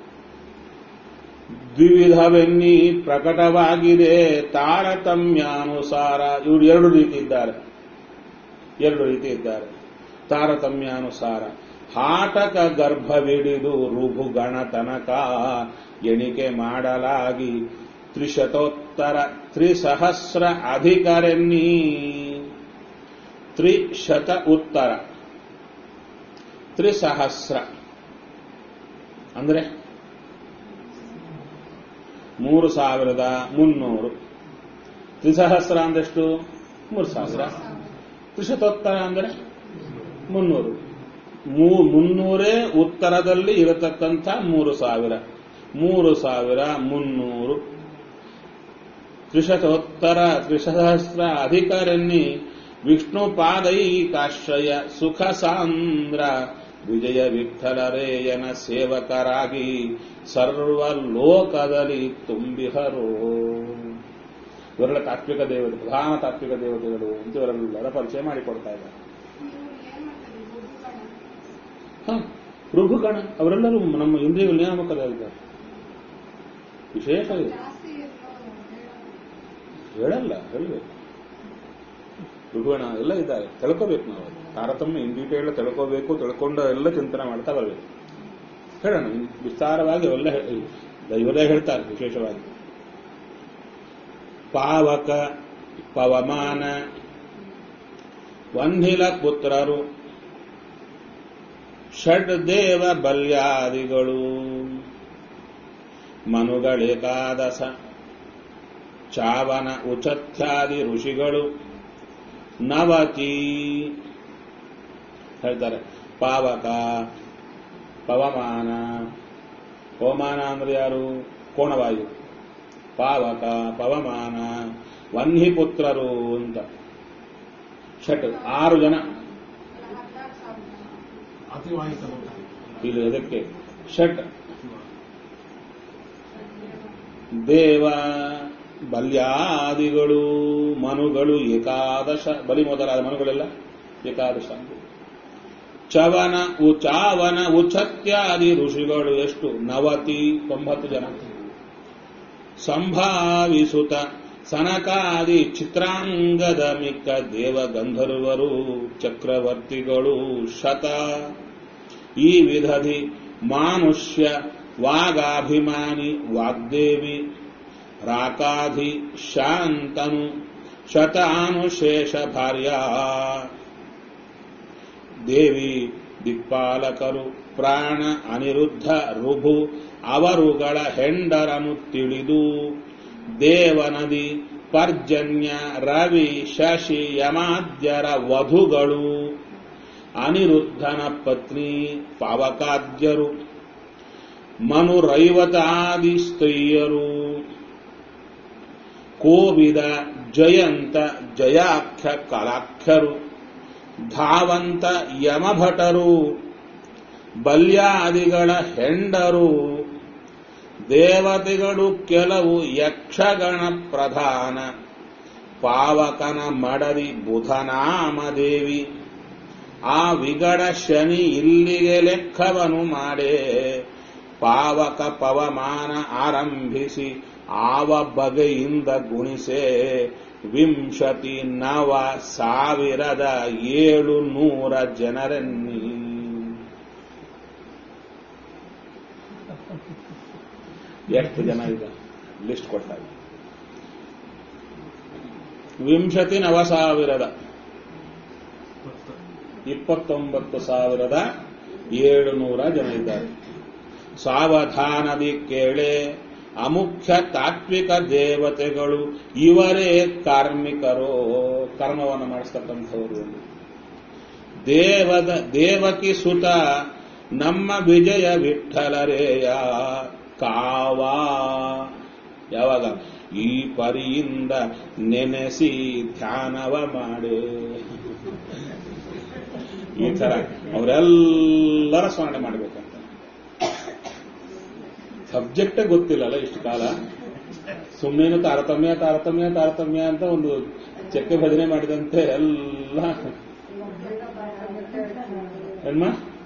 ದ್ವಿವಿಧವೆನ್ನಿ ಪ್ರಕಟವಾಗಿದೆ ತಾರತಮ್ಯಾನುಸಾರ ಇವರು ಎರಡು ರೀತಿ ಇದ್ದಾರೆ ಎರಡು ರೀತಿ ಇದ್ದಾರೆ ತಾರತಮ್ಯಾನುಸಾರ ಹಾಟಕ ಗರ್ಭವಿಡಿದು ರುಭುಗಣ ತನಕ ಎಣಿಕೆ ಮಾಡಲಾಗಿ ತ್ರಿಶತೋತ್ತರ ತ್ರಿಸಹಸ್ರ ಅಧಿಕರೆನ್ನಿ ತ್ರಿಶತ ಉತ್ತರ ತ್ರಿಸಹಸ್ರ ಅಂದ್ರೆ ಮೂರು ಸಾವಿರದ ಮುನ್ನೂರು ತ್ರಿಸಹಸ್ರ ಅಂದೆಷ್ಟು ಮೂರು ಸಾವಿರ ತ್ರಿಶತೋತ್ತರ ಅಂದರೆ ಮುನ್ನೂರು ಮೂ- ಮುನ್ನೂರೇ ಉತ್ತರದಲ್ಲಿ ಇರತಕ್ಕಂಥ ಮೂರು ಸಾವಿರ ಮೂರು ಸಾವಿರ ಮುನ್ನೂರು ತ್ರಿಶತೋತ್ತರ ತ್ರಿಸಹಸ್ರ ಅಧಿಕರೆನ್ನಿ ವಿಷ್ಣು ಪಾದೈಕಾಶ್ರಯ ಸುಖ ಸಾಂದ್ರ ವಿಜಯ ವಿಠಲರೇಯನ ಸೇವಕರಾಗಿ ಸರ್ವ ಲೋಕದಲ್ಲಿ ತುಂಬಿಹರೋ ಇವರೆಲ್ಲ ತಾತ್ವಿಕ ದೇವತೆ ಪ್ರಧಾನ ತಾತ್ವಿಕ ದೇವತೆಗಳು ಅಂತ ಇವರೆಲ್ಲರ ಪರಿಚಯ ಮಾಡಿಕೊಡ್ತಾ ಇದ್ದಾರೆ ಇವ್ರು ಏನ್ ಮಾಡ್ತಾರೆ ಬುದ್ಧಿಗಳ ಹ, ಪ್ರಭುಗಣ ಅವರೆಲ್ಲರೂ ನಮ್ಮ ಇಂದ್ರಿಯಗಳು ನಿಯಾಮಕರಾಗಿದ್ದಾರೆ ವಿಶೇಷ ಇದೆ ಜಾಸ್ತಿ ಇರೋ ಹೇಳೋದು. ಹೇಳಲ್ಲ ಹೇಳಬೇಕು ಋಗುಣ ಎಲ್ಲ ಇದ್ದಾರೆ ತಿಳ್ಕೋಬೇಕು ನಾವು ತಾರತಮ್ಯ ಇನ್ ಡೀಟೇಲ್ ತಿಳ್ಕೋಬೇಕು ತಿಳ್ಕೊಂಡು ಎಲ್ಲ ಚಿಂತನೆ ಮಾಡ್ತಾ ಬರಬೇಕು ಹೇಳೋಣ ಇನ್ ವಿಸ್ತಾರವಾಗಿ ಅವೆಲ್ಲ ಹೇ- ಇವರೇ ಹೇಳ್ತಾರೆ ವಿಶೇಷವಾಗಿ ಪಾವಕ ಪವಮಾನ ವಂಧಿಲ ಪುತ್ರರು ಷಡ್ ದೇವ ಬಲ್ಯಾದಿಗಳು ಮನುಗಳೇಕಾದಶ ಚಾವನ ಉಚತ್ಯಾದಿ ಋಷಿಗಳು ನವತಿ ಹೇಳ್ತಾರೆ ಪಾವಕ ಪವಮಾನ ಪವಮಾನ ಅಂದ್ರೆ ಯಾರು ಕೋಣವಾಯು ಪಾವಕ ಪವಮಾನ ವನ್ಹಿಪುತ್ರರು ಅಂತ ಷಟ್ ಆರು ಜನ ಅಲ್ಲ, ಹದಿನಾರು ಸಾವಿರ ಜನ. ಅತಿವಾಯು ತಲೋಕ ಇಲ್ಲಿ ಅದಕ್ಕೆ ಷಟ್ ದೇವ ಬಲ್ಯಾದಿಗಳು ಮನುಗಳು ಏಕಾದಶ ಬಲಿ ಮೊದಲಾದ ಮನುಗಳೆಲ್ಲ ಏಕಾದಶ ಚವನ ಉಚಾವನ ಉಚತ್ಯಾದಿ ಋಷಿಗಳು ಎಷ್ಟು ನವತಿ ತೊಂಬತ್ತು ಜನ ಸಂಭಾವಿಸುತ್ತ ಸನಕಾದಿ ಚಿತ್ರಾಂಗದ ಮಿಕ್ಕ ದೇವ ಗಂಧರ್ವರು ಚಕ್ರವರ್ತಿಗಳು ಶತ ಈ ವಿಧದಿ ಮಾನುಷ್ಯ ವಾಗಾಭಿಮಾನಿ ವಾಗ್ದೇವಿ ರಾಕಾಧಿ ಶಾಂತನು ಶತಾನುಶೇಷ ಭಾರ್ಯ ದೇವಿ ದಿಕ್ಪಾಲಕರು ಪ್ರಾಣ ಅನಿರುದ್ಧ ರುಭು ಅವರುಗಳ ಹೆಂಡರನು ತಿಳಿದು ದೇವನದಿ ಪರ್ಜನ್ಯ ರವಿ ಶಶಿ ಯಮಾದ್ಯರ ವಧುಗಳು ಅನಿರುದ್ಧನ ಪತ್ನಿ ಪಾವಕಾದ್ಯರು ಮನುರೈವತಾದಿ ಸ್ತ್ರೀಯರು ಕೋವಿದ ಜಯಂತ ಜಯಾಖ್ಯ ಕಲಾಖ್ಯರು ಧಾವಂತ ಯಮಭಟರು ಬಲ್ಯಾದಿಗಳ ಹೆಂಡರು ದೇವತೆಗಳು ಕೆಲವು ಯಕ್ಷಗಣ ಪ್ರಧಾನ ಪಾವಕನ ಮಡದಿ ಬುಧನಾಮದೇವಿ ಆ ವಿಗಡ ಶನಿ ಇಲ್ಲಿಗೆ ಲೆಕ್ಕವನು ಮಾಡೇ ಪಾವಕ ಪವಮಾನ ಆರಂಭಿಸಿ ಆವ ಬಗೆಯಿಂದ ಗುಣಿಸೆ ವಿಂಶತಿ ನವ ಸಾವಿರದ ಏಳು ನೂರ ಜನರನ್ನಿ ಎಷ್ಟು ಜನ ಈಗ ಲಿಸ್ಟ್ ಕೊಟ್ಟಾಗ ವಿಂಶತಿ ನವ ಸಾವಿರದ ಇಪ್ಪತ್ತೊಂಬತ್ತು ಸಾವಿರದ ಏಳುನೂರ ಜನ ಇದ್ದಾರೆ ಸಾವಧಾನದಿ ಕೇಳೆ ಅಮುಖ್ಯ ತಾತ್ವಿಕ ದೇವತೆಗಳು ಇವರೇ ಕಾರ್ಮಿಕರು ಕರ್ಮವನ್ನು ಮಾಡಿಸ್ತಕ್ಕಂಥವ್ರು ಎಂದು. ದೇವದ ದೇವಕಿ ಸುತ ನಮ್ಮ ವಿಜಯ ವಿಠಲರೇಯ ಕಾವ ಯಾವಾಗ ಈ ಪರಿಯಿಂದ ನೆನೆಸಿ ಧ್ಯಾನವ ಮಾಡೆ ಈ ತರ ಅವರೆಲ್ಲರ ಸ್ಮರಣೆ ಮಾಡಬೇಕಂತ ಸಬ್ಜೆಕ್ಟೇ ಗೊತ್ತಿಲ್ಲಲ್ಲ ಇಷ್ಟು ಕಾಲ ಸುಮ್ಮನೆ ತಾರತಮ್ಯ ತಾರತಮ್ಯ ತಾರತಮ್ಯ ಅಂತ ಒಂದು ಚೆಕ್ಕೆ ಭಜನೆ ಮಾಡಿದಂತೆ ಎಲ್ಲ ಏನ್ಮ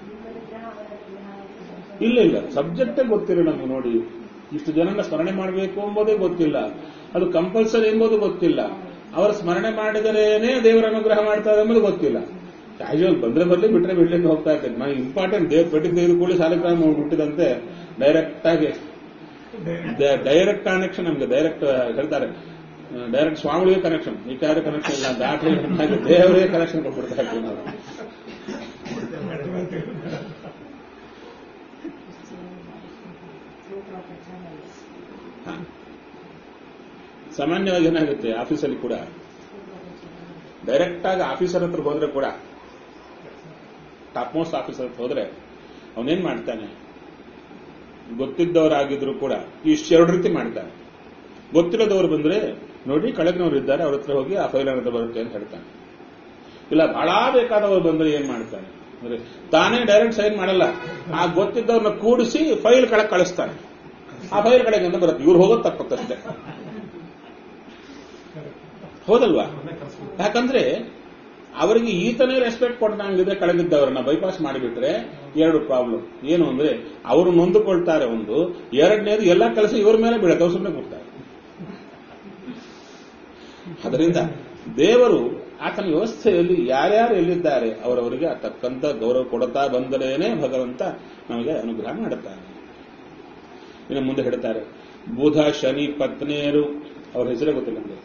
ಇಲ್ಲ ಇಲ್ಲ ಸಬ್ಜೆಕ್ಟೇ ಗೊತ್ತಿಲ್ಲ ನಮ್ಗೆ ನೋಡಿ ಇಷ್ಟು ಜನನ ಸ್ಮರಣೆ ಮಾಡಬೇಕು ಎಂಬುದೇ ಗೊತ್ತಿಲ್ಲ ಅದು ಕಂಪಲ್ಸರಿ ಎಂಬುದು ಗೊತ್ತಿಲ್ಲ ಅವರ ಸ್ಮರಣೆ ಮಾಡಿದರೇನೆ ದೇವರ ಅನುಗ್ರಹ ಮಾಡ್ತಾರೆ ಎಂಬುದು ಗೊತ್ತಿಲ್ಲ ಕ್ಯಾಶುವಲ್ ಬಂದ್ರೆ ಬರ್ಲಿ ಬಿಟ್ರೆ ಬಿಡ್ಲಿ ಅಂತ ಹೋಗ್ತಾ ಇರ್ತೇನೆ ನಾನು ಇಂಪಾರ್ಟೆಂಟ್ ದೇವ್ರ ಪೆಟ್ಟಿ ತೆಗೆದು ಕೂಡಲೇ ಸಾಲಿಗ್ರಾಮ ಹುಟ್ಟಿದಂತೆ ಡೈರೆಕ್ಟ್ ಆಗಿ ಡೈರೆಕ್ಟ್ ಕನೆಕ್ಷನ್ ನಮ್ಗೆ ಡೈರೆಕ್ಟ್ ಹೇಳ್ತಾರೆ ಡೈರೆಕ್ಟ್ ಸ್ವಾಮಿಗಳಿಗೆ ಕನೆಕ್ಷನ್ ಈ ಕಾರ್ಯ ಕನೆಕ್ಷನ್ ಇಲ್ಲ ದಾಖಲೆ ದೇವರಿಗೆ ಕನೆಕ್ಷನ್ ಕೊಟ್ಬಿಡ್ತಾ ಇರ್ತೀವಿ ನಾವು ಹ. ಸಾಮಾನ್ಯವಾಗಿ ಏನಾಗುತ್ತೆ ಆಫೀಸಲ್ಲಿ ಕೂಡ ಡೈರೆಕ್ಟ್ ಆಗಿ ಆಫೀಸರ್ ಹತ್ರ ಹೋದ್ರೆ ಕೂಡ ಟಾಪ್ ಮೋಸ್ಟ್ ಆಫೀಸರ್ ಹತ್ರ ಹೋದ್ರೆ ಅವನೇನ್ ಮಾಡ್ತಾನೆ ಗೊತ್ತಿದ್ದವರಾಗಿದ್ರು ಕೂಡ ಇಷ್ಟು ಎರಡು ರೀತಿ ಮಾಡ್ತಾನೆ ಗೊತ್ತಿಲ್ಲದವರು ಬಂದ್ರೆ ನೋಡಿ ಕೆಳಗಿನವ್ರು ಇದ್ದಾರೆ ಅವ್ರ ಹತ್ರ ಹೋಗಿ ಆ ಫೈಲ್ ಅನ್ನೋದು ಬರುತ್ತೆ ಅಂತ ಹೇಳ್ತಾನೆ ಇಲ್ಲ ಬಹಳ ಬೇಕಾದವರು ಬಂದ್ರೆ ಏನ್ ಮಾಡ್ತಾನೆ ಅಂದ್ರೆ ತಾನೇ ಡೈರೆಕ್ಟ್ ಸೈನ್ ಮಾಡಲ್ಲ ಆ ಗೊತ್ತಿದ್ದವ್ರನ್ನ ಕೂಡಿಸಿ ಫೈಲ್ ಕೆಳಗೆ ಕಳಿಸ್ತಾನೆ ಆ ಫೈಲ್ ಕಡೆಗಿಂದ ಬರುತ್ತೆ ಇವ್ರು ಹೋಗೋದು ತಪ್ಪತ್ತಷ್ಟೇ ಹೌದಲ್ವಾ ಯಾಕಂದ್ರೆ ಅವರಿಗೆ ಈತನೇ ರೆಸ್ಪೆಕ್ಟ್ ಕೊಟ್ಟಂಗಿದೆ ಕೆಳಗಿದ್ದವರನ್ನ ಬೈಪಾಸ್ ಮಾಡಿಬಿಟ್ರೆ ಎರಡು ಪ್ರಾಬ್ಲಮ್ ಏನು ಅಂದ್ರೆ ಅವರು ನೊಂದುಕೊಳ್ತಾರೆ ಒಂದು ಎರಡನೇದು ಎಲ್ಲ ಕೆಲಸ ಇವ್ರ ಮೇಲೆ ಬೀಳತ್ತೆ ಅವ್ರು ಸುಮ್ಮನೆ ಕೊಡ್ತಾರೆ ಅದರಿಂದ ದೇವರು ಆತನ ವ್ಯವಸ್ಥೆಯಲ್ಲಿ ಯಾರ್ಯಾರು ಎಲ್ಲಿದ್ದಾರೆ ಅವರವರಿಗೆ ತಕ್ಕಂತ ಗೌರವ ಕೊಡುತ್ತಾ ಬಂದರೇನೆ ಭಗವಂತ ನಮಗೆ ಅನುಗ್ರಹ ಮಾಡುತ್ತಾನೆ ಇನ್ನು ಮುಂದೆ ಹೇಳ್ತಾರೆ ಬುಧ ಶನಿ ಪತ್ನಿಯರು ಅವ್ರ ಹೆಸರೇ ಗೊತ್ತಿಲ್ಲ ನಮಗೆ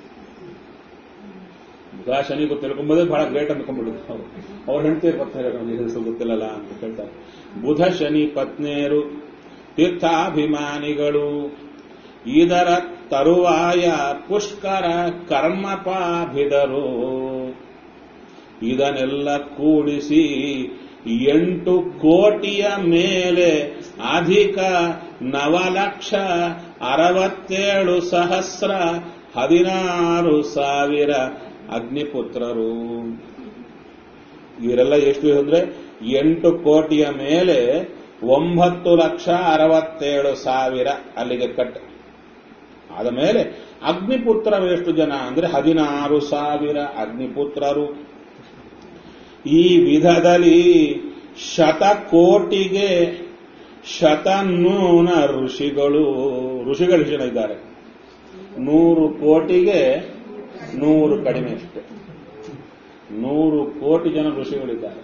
ಬುಧ ಶನಿ ಗೊತ್ತು ತಿಳ್ಕೊಂಬೋದೇ ಬಹಳ ಗ್ರೇಟ್ ಅನ್ಕೊಂಡ್ಬಿಡುದು ಅವ್ರು ಅವ್ರ ಹೆಂಡತಿ ಪತ್ನಿಯರು ನಮಗೆ ಹೆಸರು ಗೊತ್ತಿಲ್ಲಲ್ಲ ಅಂತ ಹೇಳ್ತಾರೆ ಬುಧ ಶನಿ ಪತ್ನಿಯರು ತೀರ್ಥಾಭಿಮಾನಿಗಳು ಇದರ ತರುವಾಯ ಪುಷ್ಕರ ಕರ್ಮಪಾಭಿದರು ಇದನ್ನೆಲ್ಲ ಕೂಡಿಸಿ ಎಂಟು ಕೋಟಿಯ ಮೇಲೆ ಅಧಿಕ ನವಲಕ್ಷ ಅರವತ್ತೇಳು ಸಹಸ್ರ ಹದಿನಾರು ಸಾವಿರ ಅಗ್ನಿಪುತ್ರರು ಇವರೆಲ್ಲ ಎಷ್ಟು ಅಂದ್ರೆ ಎಂಟು ಕೋಟಿಯ ಮೇಲೆ ಒಂಬತ್ತು ಲಕ್ಷ ಅರವತ್ತೇಳು ಸಾವಿರ ಅಲ್ಲಿಗೆ ಕಟ್ ಆದ ಮೇಲೆ ಅಗ್ನಿಪುತ್ರ ಎಷ್ಟು ಜನ ಅಂದ್ರೆ ಹದಿನಾರು ಸಾವಿರ ಅಗ್ನಿಪುತ್ರರು ಈ ವಿಧದಲ್ಲಿ ಶತಕೋಟಿಗೆ ಶತನೂನ ಋಷಿಗಳು ಋಷಿಗಳು ಎಷ್ಟು ಜನ ಇದ್ದಾರೆ ನೂರು ಕೋಟಿಗೆ ನೂರು ಕಡಿಮೆ ಅಷ್ಟೆ ನೂರು ಕೋಟಿ ಜನ ಋಷಿಗಳಿದ್ದಾರೆ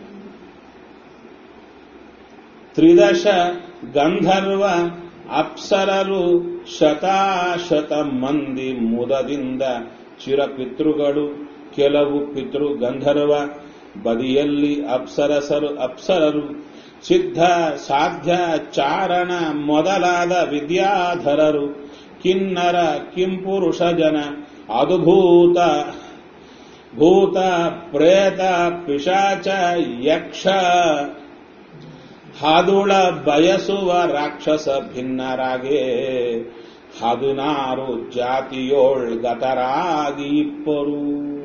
ತ್ರಿದಶ ಗಂಧರ್ವ ಅಪ್ಸರರು ಶತಾಶತ ಮಂದಿ ಮುದದಿಂದ ಚಿರಪಿತೃಗಳು ಕೆಲವು ಪಿತೃ ಗಂಧರ್ವ ಬದಿಯಲ್ಲಿ ಅಪ್ಸರಸರು ಅಪ್ಸರರು ಸಿದ್ಧ ಸಾಧ್ಯ ಚಾರಣ ಮೊದಲಾದ ವಿದ್ಯಾಧರರು ಕಿನ್ನರ ಕಿಂಪುರುಷ ಜನ ಅದ್ಭೂತ ಭೂತ ಪ್ರೇತ ಪಿಶಾಚ ಯಕ್ಷ ಹಾದುಳ ಬಯಸುವ ರಾಕ್ಷಸ ಭಿನ್ನರಾಗೆ ಹದಿನಾರು ಜಾತಿಯೋಳ್ ಗತರಾಗಿ ಇಪ್ಪರು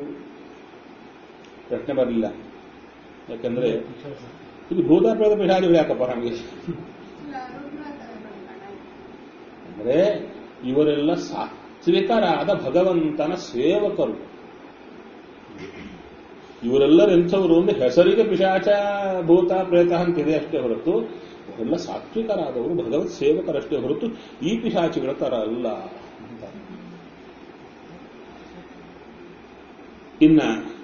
ಪ್ರಶ್ನೆ ಬರಲಿಲ್ಲ ಯಾಕಂದ್ರೆ ಇದು ಭೂತ ಪ್ರೇತ ಪಿಶಾಚಿಗಳು ಯಾಕಪ್ಪ ನಮಗೆ ಅಂದ್ರೆ ಇವರೆಲ್ಲ ಸಾತ್ವಿಕರಾದ ಭಗವಂತನ ಸೇವಕರು ಇವರೆಲ್ಲರೂ ಎಂಥವರು ಅಂದ್ರೆ ಹೆಸರಿಗೆ ಪಿಶಾಚ ಭೂತ ಪ್ರೇತ ಅಂತಿದೆ ಅಷ್ಟೇ ಹೊರತು ಅವರೆಲ್ಲ ಸಾತ್ವಿಕರಾದವರು ಭಗವತ್ ಸೇವಕರಷ್ಟೇ ಹೊರತು ಈ ಪಿಶಾಚಿಗಳ ತರ ಅಲ್ಲ ಅಂತ ಇನ್ನ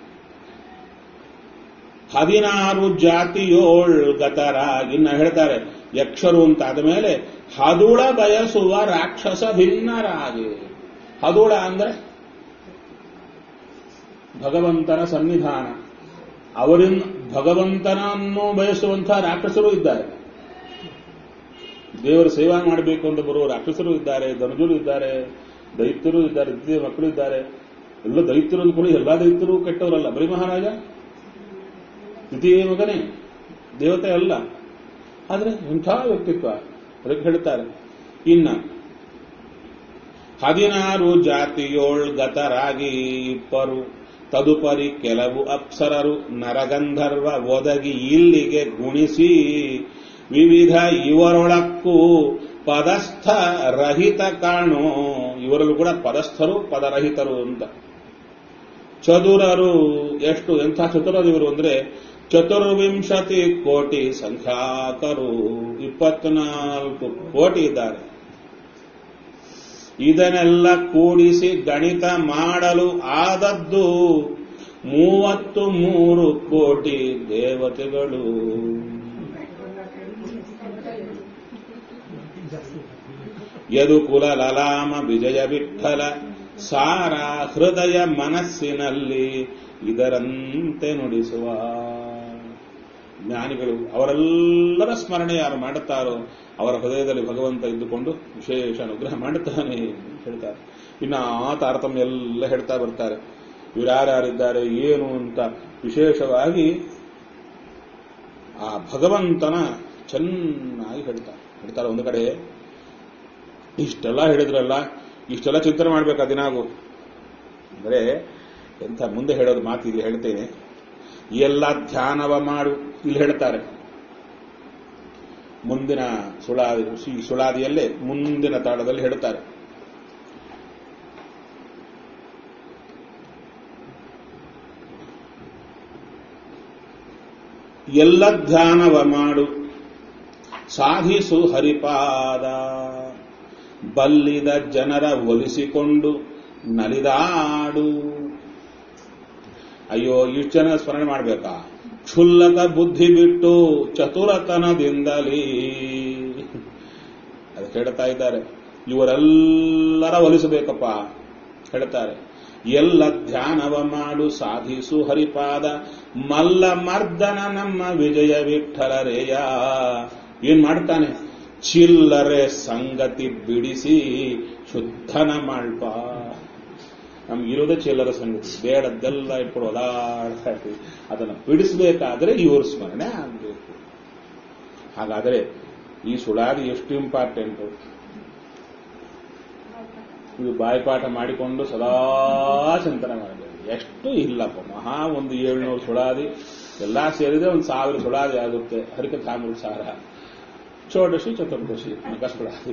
ಹದಿನಾರು ಜಾತಿಯೋಳ್ ಗತರ ಇನ್ನ ಹೇಳ್ತಾರೆ ಯಕ್ಷರು ಅಂತ ಆದಮೇಲೆ ಹದುಳ ಬಯಸುವ ರಾಕ್ಷಸ ಭಿನ್ನರಾಗಿ ಹದುಳ ಅಂದ್ರೆ ಭಗವಂತನ ಸನ್ನಿಧಾನ ಅವರಿನ್ ಭಗವಂತನನ್ನು ಬಯಸುವಂತಹ ರಾಕ್ಷಸರು ಇದ್ದಾರೆ ದೇವರ ಸೇವಾ ಮಾಡಬೇಕು ಅಂತ ಬರುವ ರಾಕ್ಷಸರು ಇದ್ದಾರೆ ಧನುಜರು ಇದ್ದಾರೆ ದೈತ್ಯರು ಇದ್ದಾರೆ ದ್ವಿತೀಯ ಮಕ್ಕಳು ಇದ್ದಾರೆ ಎಲ್ಲ ದೈತ್ಯರು ಅಂದ್ಕೊಳ್ಳಿ ಎಲ್ಲಾ ದೈತ್ಯರು ಕೆಟ್ಟವರಲ್ಲ ಬರೀ ಮಹಾರಾಜ ದ್ವಿತೀಯ ಮಗನೇ ದೇವತೆ ಅಲ್ಲ ಆದ್ರೆ ಇಂಥ ವ್ಯಕ್ತಿತ್ವ ಅದಕ್ಕೆ ಹೇಳ್ತಾರೆ ಇನ್ನ ಹದಿನಾರು ಜಾತಿಯೋಳ್ಗತರಾಗಿ ಇಪ್ಪರು ತದುಪರಿ ಕೆಲವು ಅಪ್ಸರರು ನರಗಂಧರ್ವ ಒದಗಿ ಇಲ್ಲಿಗೆ ಗುಣಿಸಿ ವಿವಿಧ ಇವರೊಳಕ್ಕೂ ಪದಸ್ಥ ರಹಿತ ಕಾಣೋ ಇವರಲ್ಲೂ ಕೂಡ ಪದಸ್ಥರು ಪದರಹಿತರು ಅಂತ ಚದುರರು ಎಷ್ಟು ಎಂಥ ಚತುರರು ಇವರು ಅಂದ್ರೆ ಚತುರ್ವಿಂಶತಿ ಕೋಟಿ ಸಂಖ್ಯಾಕರು ಇಪ್ಪತ್ನಾಲ್ಕು ಕೋಟಿ ಇದ್ದಾರೆ ಇದನ್ನೆಲ್ಲ ಕೂಡಿಸಿ ಗಣಿತ ಮಾಡಲು ಆದದ್ದು ಮೂವತ್ತು ಮೂರು ಕೋಟಿ ದೇವತೆಗಳು ಯದುಕುಲ ಲಲಾಮ ವಿಜಯ ವಿಠಲ ಸಾರ ಹೃದಯ ಮನಸ್ಸಿನಲ್ಲಿ ಇದರಂತೆ ನುಡಿಸುವ ಜ್ಞಾನಿಗಳು ಅವರೆಲ್ಲರ ಸ್ಮರಣೆ ಯಾರು ಮಾಡುತ್ತಾರೋ ಅವರ ಹೃದಯದಲ್ಲಿ ಭಗವಂತ ಇದ್ದುಕೊಂಡು ವಿಶೇಷ ಅನುಗ್ರಹ ಮಾಡುತ್ತಾನೆ ಅಂತ ಹೇಳ್ತಾರೆ ಇನ್ನು ಆ ತಾರತಮ್ಯ ಎಲ್ಲ ಹೇಳ್ತಾ ಬರ್ತಾರೆ ಇವರ್ಯಾರ್ಯಾರಿದ್ದಾರೆ ಏನು ಅಂತ ವಿಶೇಷವಾಗಿ ಆ ಭಗವಂತನ ಚೆನ್ನಾಗಿ ಹೇಳ್ತಾರೆ ಹೇಳ್ತಾರೆ ಒಂದು ಕಡೆ ಇಷ್ಟೆಲ್ಲ ಹೇಳಿದ್ರಲ್ಲ ಇಷ್ಟೆಲ್ಲ ಚಿಂತನೆ ಮಾಡ್ಬೇಕು ದಿನಾಗೂ ಅಂದರೆ ಎಂಥ ಮುಂದೆ ಹೇಳೋದು ಮಾತು ಇಲ್ಲಿ ಹೇಳ್ತೇನೆ ಎಲ್ಲ ಧ್ಯಾನವ ಮಾಡು ಇಲ್ಲಿ ಹೇಳ್ತಾರೆ ಮುಂದಿನ ಸುಳಾದಿ ಈ ಸುಳಾದಿಯಲ್ಲೇ ಮುಂದಿನ ತಾಳದಲ್ಲಿ ಹೇಳ್ತಾರೆ ಎಲ್ಲ ಧ್ಯಾನವ ಮಾಡು ಸಾಧಿಸು ಹರಿಪಾದ ಬಲ್ಲಿದ ಜನರ ಒಲಿಸಿಕೊಂಡು ನಲಿದಾಡು ಅಯ್ಯೋ ಇಷ್ಟು ಜನ ಸ್ಮರಣೆ ಮಾಡ್ಬೇಕಾ ಕ್ಷುಲ್ಲಕ ಬುದ್ಧಿ ಬಿಟ್ಟು ಚತುರತನದಿಂದಲೇ ಅದಕ್ಕೆ ಹೇಳ್ತಾ ಇದ್ದಾರೆ ಇವರೆಲ್ಲರ ಒಲಿಸಬೇಕಪ್ಪ ಹೇಳ್ತಾರೆ ಎಲ್ಲ ಧ್ಯಾನವ ಮಾಡು ಸಾಧಿಸು ಹರಿಪಾದ ಮಲ್ಲ ಮರ್ದನ ನಮ್ಮ ವಿಜಯ ವಿಠಲರೇಯ ಏನ್ ಮಾಡ್ತಾನೆ ಚಿಲ್ಲರೆ ಸಂಗತಿ ಬಿಡಿಸಿ ಶುದ್ಧನ ಮಾಡ್ಪ ನಮ್ಗಿರೋದೇ ಚಿಲ್ಲರ ಸಂಗತಿ ಬೇಡದ್ದೆಲ್ಲ ಇಟ್ಕೊಂಡು ಓದಾಡ್ತಾ ಇರ್ತೀವಿ ಅದನ್ನು ಬಿಡಿಸಬೇಕಾದ್ರೆ ಇವ್ರ ಸ್ಮರಣೆ ಆಗಬೇಕು ಹಾಗಾದರೆ ಈ ಸುಳಾದಿ ಎಷ್ಟು ಇಂಪಾರ್ಟೆಂಟು ಇದು ಬಾಯಿಪಾಠ ಮಾಡಿಕೊಂಡು ಸದಾ ಚಿಂತನೆ ಮಾಡಬೇಕು ಎಷ್ಟು ಇಲ್ಲಪ್ಪ ಮಹಾ ಒಂದು ಏಳ್ನೂರು ಸುಳಾದಿ ಎಲ್ಲಾ ಸೇರಿದ್ರೆ ಒಂದು ಸಾವಿರ ಸುಳಾದಿ ಆಗುತ್ತೆ ಹರಿಕಥಾಮೃತ ಸಾರ ಷೋಡಶಿ ಚತುರ್ದಶಿ ಸುಳಾದಿ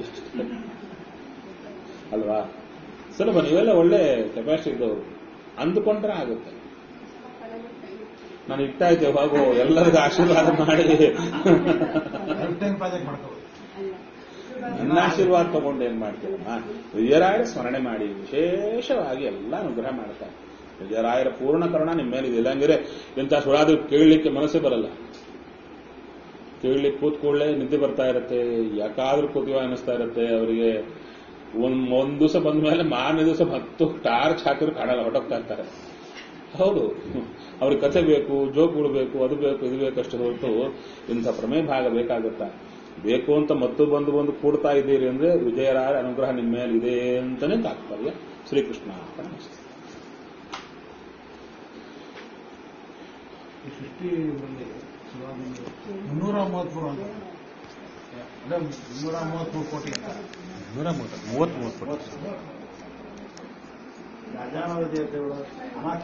ಅಲ್ವಾ ಸುಲಭ ನೀವೆಲ್ಲ ಒಳ್ಳೆ ಕೆಪಾಸಿಟಿ ಇದ್ದವರು ಅಂದುಕೊಂಡ್ರೆ ಆಗುತ್ತೆ ನಾನು ಇಟ್ಟಾಯ್ತೆ ಹೋಗು ಎಲ್ಲರಿಗೂ ಆಶೀರ್ವಾದ ಮಾಡಿ ಲೈಫ್ ಟೈಮ್ ಪ್ರಾಜೆಕ್ಟ್ ಮಾಡ್ಕೋಬೋದು ನನ್ನ ಆಶೀರ್ವಾದ ತಗೊಂಡು ಏನ್ ಮಾಡ್ತೀರಮ್ಮ ವಿಜಯರಾಯರ ಸ್ಮರಣೆ ಮಾಡಿ ವಿಶೇಷವಾಗಿ ಎಲ್ಲ ಅನುಗ್ರಹ ಮಾಡ್ತಾರೆ ವಿಜಯರಾಯರ ಪೂರ್ಣ ಕರುಣ ನಿಮ್ಮ ಮೇಲಿದೆ ಇಲ್ಲಾಂಗಿದ್ರೆ ಇಂಥ ಸುಳಾದಿ ಕೇಳಲಿಕ್ಕೆ ಮನಸ್ಸೇ ಬರಲ್ಲ ಕೇಳಲಿಕ್ಕೆ ಕೂತ್ ಕೂಡಲೇ ನಿದ್ದೆ ಬರ್ತಾ ಇರುತ್ತೆ ಯಾಕಾದ್ರೂ ಕೂತೀವ ಅನಿಸ್ತಾ ಇರುತ್ತೆ ಅವರಿಗೆ ಒಂದ್ ಒಂದ್ ದಿವಸ ಬಂದ ಮೇಲೆ ಮಾರನೇ ದಿವಸ ಹತ್ತು ಟಾರ್ಚ್ ಹಾಕಿದ್ರು ಕಾಣಲ್ಲ ಹೊಟ್ಟೋಗ್ತಾ ಇರ್ತಾರೆ ಹೌದು ಅವ್ರಿಗೆ ಕಥೆ ಬೇಕು ಜೋಕ್ಗಳು ಬೇಕು ಅದು ಬೇಕು ಇದು ಬೇಕು ಅಷ್ಟು ಹೊರತು ಇಂಥ ಪ್ರಮೇಯ ಭಾಗ ಬೇಕಾಗುತ್ತಾ ಬೇಕು ಅಂತ ಮತ್ತು ಬಂದು ಬಂದು ಕೂಡ್ತಾ ಇದ್ದೀರಿ ಅಂದ್ರೆ ವಿಜಯರಾಯ ಅನುಗ್ರಹ ನಿಮ್ಮ ಮೇಲೆ ಇದೆ ಅಂತಾನೆ ತಾತ್ಪರ್ಯ ಶ್ರೀಕೃಷ್ಣ ಅರ್ಪಣಮಸ್ತು. ಈ ಸೃಷ್ಟಿ ಇದರಲ್ಲಿ ಸುಮಾರು ಮುನ್ನೂರ ಮೂವತ್ಮೂರು ಅಂತ ಅದೇ ಮುನ್ನೂರ ಮೂವತ್ಮೂರು ಕೋಟಿ ಅಂತ ನೂರ ಮೂವತ್ತು ಮೂವತ್ತ್ ಮೂವತ್ತು ರಾಜಾನವ ದೇವತೆಗಳು